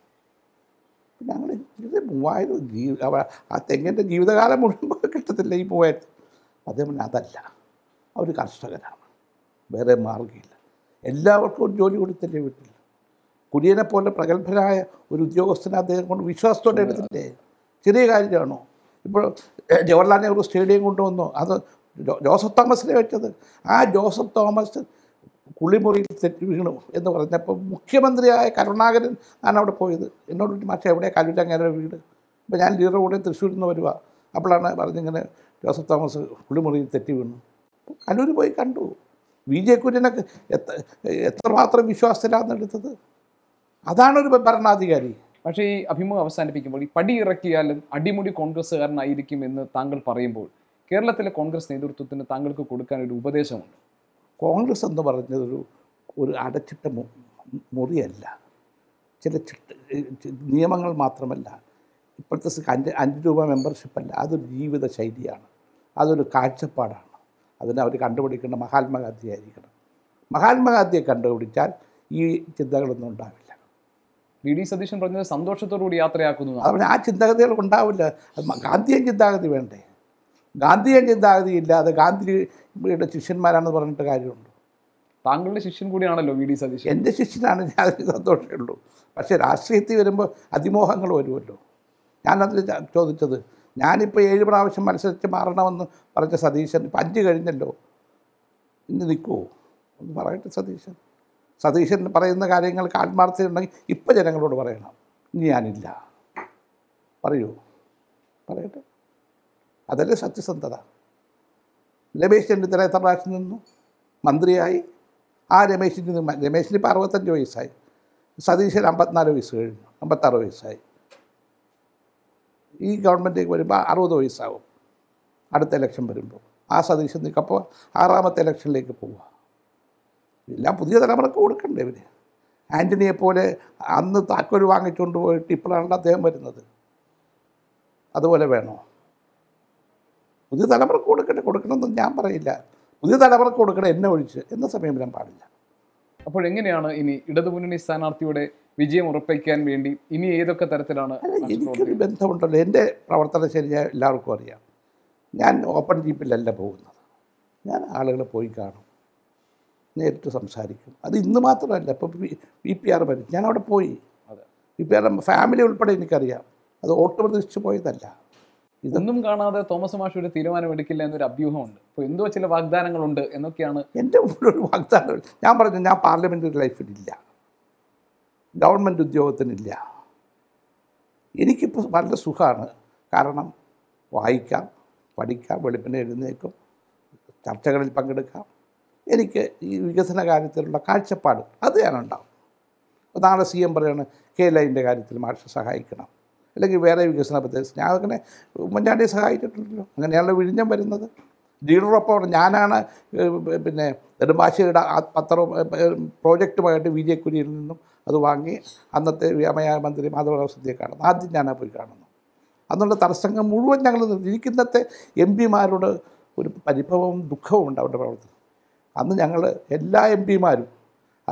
ഞങ്ങൾ ഇത് മൂവായിരം ജീവ അവ- ആ തെങ്ങിൻ്റെ ജീവിതകാലം മുഴുവൻ കിട്ടത്തില്ല ഈ മൂവായിരത്തി അതേപോലെ അതല്ല അവർ കർഷകരാണ് വേറെ മാർഗ്ഗമില്ല എല്ലാവർക്കും ഒരു ജോലി കൊടുത്തില്ലേ വീട്ടിൽ കുര്യനെ പോലെ പ്രഗത്ഭരായ ഒരു ഉദ്യോഗസ്ഥനെ അദ്ദേഹം കൊണ്ട് വിശ്വാസത്തോടെ എടുത്തില്ലേ ചെറിയ കാര്യമാണോ ഇപ്പോൾ ഏഹ്, ജവഹർലാൽ നെഹ്റു സ്റ്റേഡിയം കൊണ്ടുവന്നു അത് ജോ- ജോസഫ് തോമസിനെ വെച്ചത് ആ ജോസഫ് തോമസ് കുളിമുറിയിൽ തെറ്റി വീണു എന്ന് പറഞ്ഞപ്പോൾ മുഖ്യമന്ത്രിയായ കരുണാകരൻ ആണ് അവിടെ പോയത് എന്നോട് ചോദിച്ചു, മാഷെ എവിടെ കല്ലൂരങ്ങര വീട് അപ്പോൾ ഞാൻ ലീഡർ കൂടെ തൃശ്ശൂരിൽ നിന്ന് വരുക അപ്പോഴാണ് പറഞ്ഞിങ്ങനെ ജോസഫ് തോമസ് കുളിമുറിയിൽ തെറ്റി വീണു കല്ലൂർ പോയി കണ്ടു വി ജെ കുര്യനൊക്കെ എത്ര എത്രമാത്രം വിശ്വാസത്തിലാണ് എടുത്തത് അതാണ് ഒരു ഭരണാധികാരി പക്ഷേ ഈ അഭിമുഖം അവസാനിപ്പിക്കുമ്പോൾ ഈ പടി ഇറക്കിയാലും അടിമുടി കോൺഗ്രസ്സുകാരനായിരിക്കും എന്ന് താങ്കൾ പറയുമ്പോൾ കേരളത്തിലെ കോൺഗ്രസ് നേതൃത്വത്തിന് താങ്കൾക്ക് കൊടുക്കാൻ ഒരു ഉപദേശമുണ്ട് കോൺഗ്രസ് എന്ന് പറഞ്ഞതൊരു ഒരു അടച്ചിട്ട മു- മുറിയല്ല ചില ചിട്ട ചി- നിയമങ്ങൾ മാത്രമല്ല ഇപ്പോഴത്തെ സ- അഞ്ച് അഞ്ച് രൂപ മെമ്പർഷിപ്പല്ല അതൊരു ജീവിത ശൈലിയാണ് അതൊരു കാഴ്ചപ്പാടാണ് അതിന് അവർ കണ്ടുപിടിക്കേണ്ട മഹാത്മാഗാന്ധി ആയിരിക്കണം മഹാത്മാഗാന്ധിയെ കണ്ടുപിടിച്ചാൽ ഈ ചിന്തകളൊന്നും ഉണ്ടാവില്ല വി ഡി സതീശൻ പറഞ്ഞത് സന്തോഷത്തോടുകൂടി യാത്രയാക്കുന്നു എന്നാണ്. അതുപോലെ ആ ചിന്താഗതികൾ ഉണ്ടാവില്ല അത് മ- ഗാന്ധിയൻ ചിന്താഗതി വേണ്ടേ ഗാന്ധിയൻ ചിന്താഗതി ഇല്ലാതെ ഗാന്ധിയുടെ ശിഷ്യന്മാരാണെന്ന് പറഞ്ഞിട്ട് കാര്യമുണ്ട് താങ്കളുടെ ശിഷ്യൻ കൂടിയാണല്ലോ വി ഡി സതീശൻ എൻ്റെ ശിഷ്യനാണ് ഞാൻ അതിന് സന്തോഷമേ ഉള്ളൂ പക്ഷേ രാഷ്ട്രീയത്തിൽ വരുമ്പോൾ അതിമോഹങ്ങൾ വരുമല്ലോ ഞാനതിൽ ച- ചോദിച്ചത് ഞാനിപ്പോൾ ഏഴ് പ്രാവശ്യം മത്സരിച്ച് മാറണമെന്ന് പറഞ്ഞ സതീശൻ ഇപ്പം അഞ്ച് കഴിഞ്ഞല്ലോ ഇന്ന് നിൽക്കുമോ ഒന്ന് പറയട്ടെ സതീശൻ സതീശൻ പറയുന്ന കാര്യങ്ങൾക്ക് ആത്മാർത്ഥതയുണ്ടെങ്കിൽ ഇപ്പം ജനങ്ങളോട് പറയണം ഇനി ഞാനില്ല പറയൂ പറയട്ടെ അതല്ലേ സത്യസന്ധത രമേശ് ചെന്നിത്തല എത്ര പ്രാവശ്യം നിന്നു മന്ത്രിയായി ആ രമേശിന് നിന്ന് രമേശിന് ഇപ്പോൾ അറുപത്തഞ്ച് വയസ്സായി സതീശൻ അമ്പത്തിനാല് വയസ്സ് കഴിഞ്ഞു അമ്പത്താറ് വയസ്സായി ഈ ഗവൺമെൻറ്റിലേക്ക് വരുമ്പോൾ അറുപത് വയസ്സാവും അടുത്ത ഇലക്ഷൻ വരുമ്പോൾ ആ സതീശൻ നിൽക്കപ്പോൾ ആറാമത്തെ ഇലക്ഷനിലേക്ക് പോവുക എല്ലാം പുതിയ തലമുറക്ക് കൊടുക്കണ്ടേ ഇവർ ആൻ്റണിയെ പോലെ അന്ന് താക്കോൽ വാങ്ങിച്ചുകൊണ്ട് പോയിട്ട് ഇപ്പോഴാണ് അദ്ദേഹം വരുന്നത് അതുപോലെ വേണോ പുതിയ തലമുറക്ക് കൊടുക്കട്ടെ കൊടുക്കണമെന്ന് ഞാൻ പറയില്ല പുതിയ തലമുറക്ക് കൊടുക്കണം എന്നെ ഒഴിച്ച് എന്ന സമയം വരാൻ പാടില്ല അപ്പോൾ എങ്ങനെയാണ് ഇനി ഇടതുമുന്നണി സ്ഥാനാർത്ഥിയുടെ വിജയം ഉറപ്പിക്കാൻ വേണ്ടി ഇനി ഏതൊക്കെ തരത്തിലാണ് അല്ല മാഷ് എനിക്കൊരു പ്രവർത്തിക്കുന്നത്? ബന്ധമുണ്ടല്ലോ എൻ്റെ പ്രവർത്തന ശരി ഞാൻ എല്ലാവർക്കും അറിയാം ഞാൻ ഓപ്പൺ ജീപ്പിലല്ല പോകുന്നത് ഞാൻ ആളുകളെ പോയി കാണും നേരിട്ട് സംസാരിക്കും അത് ഇന്ന് മാത്രമല്ല ഇപ്പോൾ പി പി ആർ വരും ഞാൻ അവിടെ പോയി അതെ. പി പി ആർ ഫാമിലി ഉൾപ്പെടെ എനിക്കറിയാം അത് വോട്ട് പ്രതീക്ഷിച്ച് പോയതല്ല ഇത് ഒന്നും കാണാതെ തോമസ് മാഷ് ഒരു തീരുമാനം എടുക്കില്ല എന്നൊരു അഭ്യൂഹമുണ്ട് അപ്പോൾ എന്തോ ചില വാഗ്ദാനങ്ങളുണ്ട് എന്നൊക്കെയാണ് എൻ്റെ മുമ്പിൽ ഒരു വാഗ്ദാനം ഞാൻ പറഞ്ഞു ഞാൻ പാർലമെൻ്ററി ലൈഫിലില്ല ഗവൺമെൻറ് ഉദ്യോഗത്തിനില്ല എനിക്കിപ്പോൾ വളരെ സുഖമാണ് കാരണം വായിക്കാം പഠിക്കാം വെളുപ്പിനെ എഴുന്നേക്കും ചർച്ചകളിൽ പങ്കെടുക്കാം എനിക്ക് ഈ വികസന കാര്യത്തിലുള്ള കാഴ്ചപ്പാട് അത് ഞാനുണ്ടാവും അപ്പോൾ നാളെ സി എം പറയാണ് കെ ലൈൻ്റെ കാര്യത്തിൽ മാഷ് സഹായിക്കണം അല്ലെങ്കിൽ വേറെ വികസന പ്രദേശം ഞാൻ അങ്ങനെ ഉമ്മൻചാണ്ടിയെ സഹായിച്ചിട്ടുണ്ടല്ലോ അങ്ങനെയാണല്ലോ വിഴിഞ്ഞം വരുന്നത് ലീഡറൊപ്പം ഞാനാണ് ഏഹ്, പിന്നെ നെടുമ്പാശ്ശേരിയുടെ ആ പത്രവും ഏഹ്, പ്രോജക്റ്റുമായിട്ട് വി ജെ കുര്യയിൽ നിന്നും അത് വാങ്ങി അന്നത്തെ വ്യോമയാന മന്ത്രി മാധവറാവ് സദ്യയെ കാണുന്നു ആദ്യം ഞാനാ പോയി കാണുന്നു അന്നുള്ള തടസ്സങ്ങൾ മുഴുവൻ ഞങ്ങൾ ഇരിക്കുന്നത്തെ എം പിമാരോട് ഒരു പരിഭവവും ദുഃഖവും ഉണ്ട് അവരുടെ പ്രവർത്തനം അന്ന് ഞങ്ങൾ എല്ലാ എം പിമാരും അന്ന്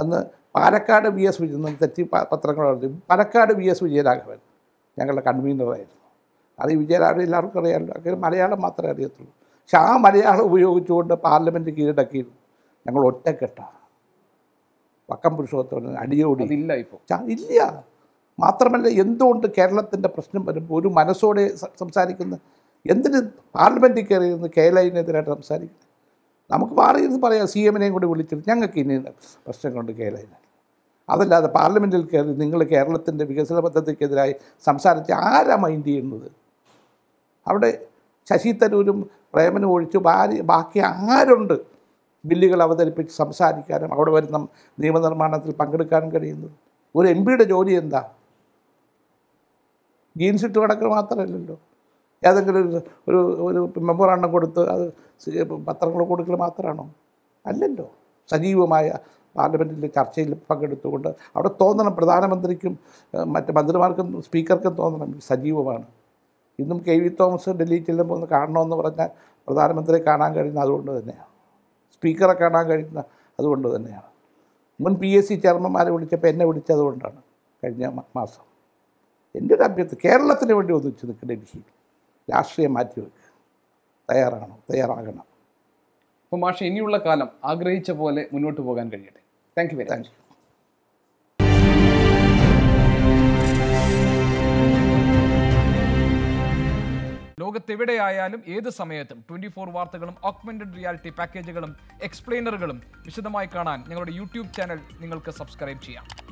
പാലക്കാട് വി എസ് വിജയൻ തെറ്റി പ- പത്രങ്ങൾ എഴുതി പാലക്കാട് വി എസ് വിജയരാഘവൻ ഞങ്ങളുടെ കൺവീനറായിരുന്നു അത് ഈ വിജയരാഘവൻ എല്ലാവർക്കും അറിയാമല്ലോ അങ്ങനെ മലയാളം മാത്രമേ അറിയത്തുള്ളൂ പക്ഷെ ആ മലയാളം ഉപയോഗിച്ചുകൊണ്ട് പാർലമെൻറ്റ് കീഴടക്കിയിരുന്നു ഞങ്ങൾ ഒറ്റക്കെട്ടാണ് വക്കം പുരുഷോത്തമൻ അടിയോടി അതില്ല ഇപ്പോൾ ച- ഇല്ല മാത്രമല്ല എന്തുകൊണ്ട് കേരളത്തിൻ്റെ പ്രശ്നം വരുമ്പോൾ ഒരു മനസ്സോടെ സ- സംസാരിക്കുന്ന എന്തിന് പാർലമെൻറ്റിൽ കയറി ഇരുന്ന് കേരളത്തിനെതിരായിട്ട് സംസാരിക്കുന്നത് നമുക്ക് മാറി ഇരുന്ന് പറയാം സി എമ്മിനെയും കൂടി വിളിച്ചിട്ട് ഞങ്ങൾക്ക് ഇനി പ്രശ്നം കൊണ്ട് കേരളത്തിന് അതല്ലാതെ പാർലമെൻറ്റിൽ കയറി നിങ്ങൾ കേരളത്തിൻ്റെ വികസന പദ്ധതിക്കെതിരായി സംസാരിച്ച് ആരാ മൈൻഡ് ചെയ്യുന്നത് അവിടെ ശശി തരൂരും പ്രേമനും ഒഴിച്ച് ഭാര്യ ബാക്കി ആരുണ്ട് ബില്ലുകൾ അവതരിപ്പിച്ച് സംസാരിക്കാനും അവിടെ വരുന്ന നിയമനിർമ്മാണത്തിൽ പങ്കെടുക്കാനും കഴിയുന്നത് ഒരു എം പിയുടെ ജോലി എന്താ ജീൻസ് ഇട്ട് കിടക്കുക മാത്രമല്ലല്ലോ ഏതെങ്കിലും ഒരു ഒരു ഒരു മെമ്മോറാണ്ടം കൊടുത്ത് അത് സി- പത്രങ്ങൾ കൊടുക്കൽ മാത്രമാണോ അല്ലല്ലോ സജീവമായ പാർലമെൻറ്റിലെ ചർച്ചയിൽ പങ്കെടുത്തുകൊണ്ട് അവിടെ തോന്നണം പ്രധാനമന്ത്രിക്കും ഏഹ്, മറ്റ് മന്ത്രിമാർക്കും സ്പീക്കർക്കും തോന്നണം സജീവമാണ് ഇന്നും കെ വി തോമസ് ഡൽഹി ചെല്ലുമ്പോൾ ഒന്ന് കാണണമെന്ന് പറഞ്ഞാൽ പ്രധാനമന്ത്രിയെ കാണാൻ കഴിയുന്ന അതുകൊണ്ട് തന്നെയാണ് സ്പീക്കറെ കാണാൻ കഴിയുന്ന അതുകൊണ്ട് തന്നെയാണ് മുൻ പി എസ് സി ചെയർമാൻമാരെ വിളിച്ചപ്പോൾ എന്നെ വിളിച്ചതുകൊണ്ടാണ് കഴിഞ്ഞ മ- മാസം എൻ്റെ ഒരു അഭ്യർത്ഥന കേരളത്തിന് വേണ്ടി ഒന്നിച്ച് നിൽക്കുന്ന ഡൽഹിയിൽ രാഷ്ട്രീയം മാറ്റിവെക്കുക തയ്യാറാണോ തയ്യാറാകണം അപ്പോൾ മാഷെ ഇനിയുള്ള കാലം ആഗ്രഹിച്ച പോലെ മുന്നോട്ട് പോകാൻ കഴിയട്ടെ thank you very much thank you ലോകത്തെവിടെയായാലും ഏത് സമയത്തും ട്വന്റി ഫോർ വാർത്തകളും ഓഗ്മെന്റഡ് റിയാലിറ്റി പാക്കേജുകളും എക്സ്പ്ലെയിനറുകളും വിശദമായി കാണാൻ ഞങ്ങളുടെ യൂട്യൂബ് ചാനൽ നിങ്ങൾക്ക് സബ്സ്ക്രൈബ് ചെയ്യാം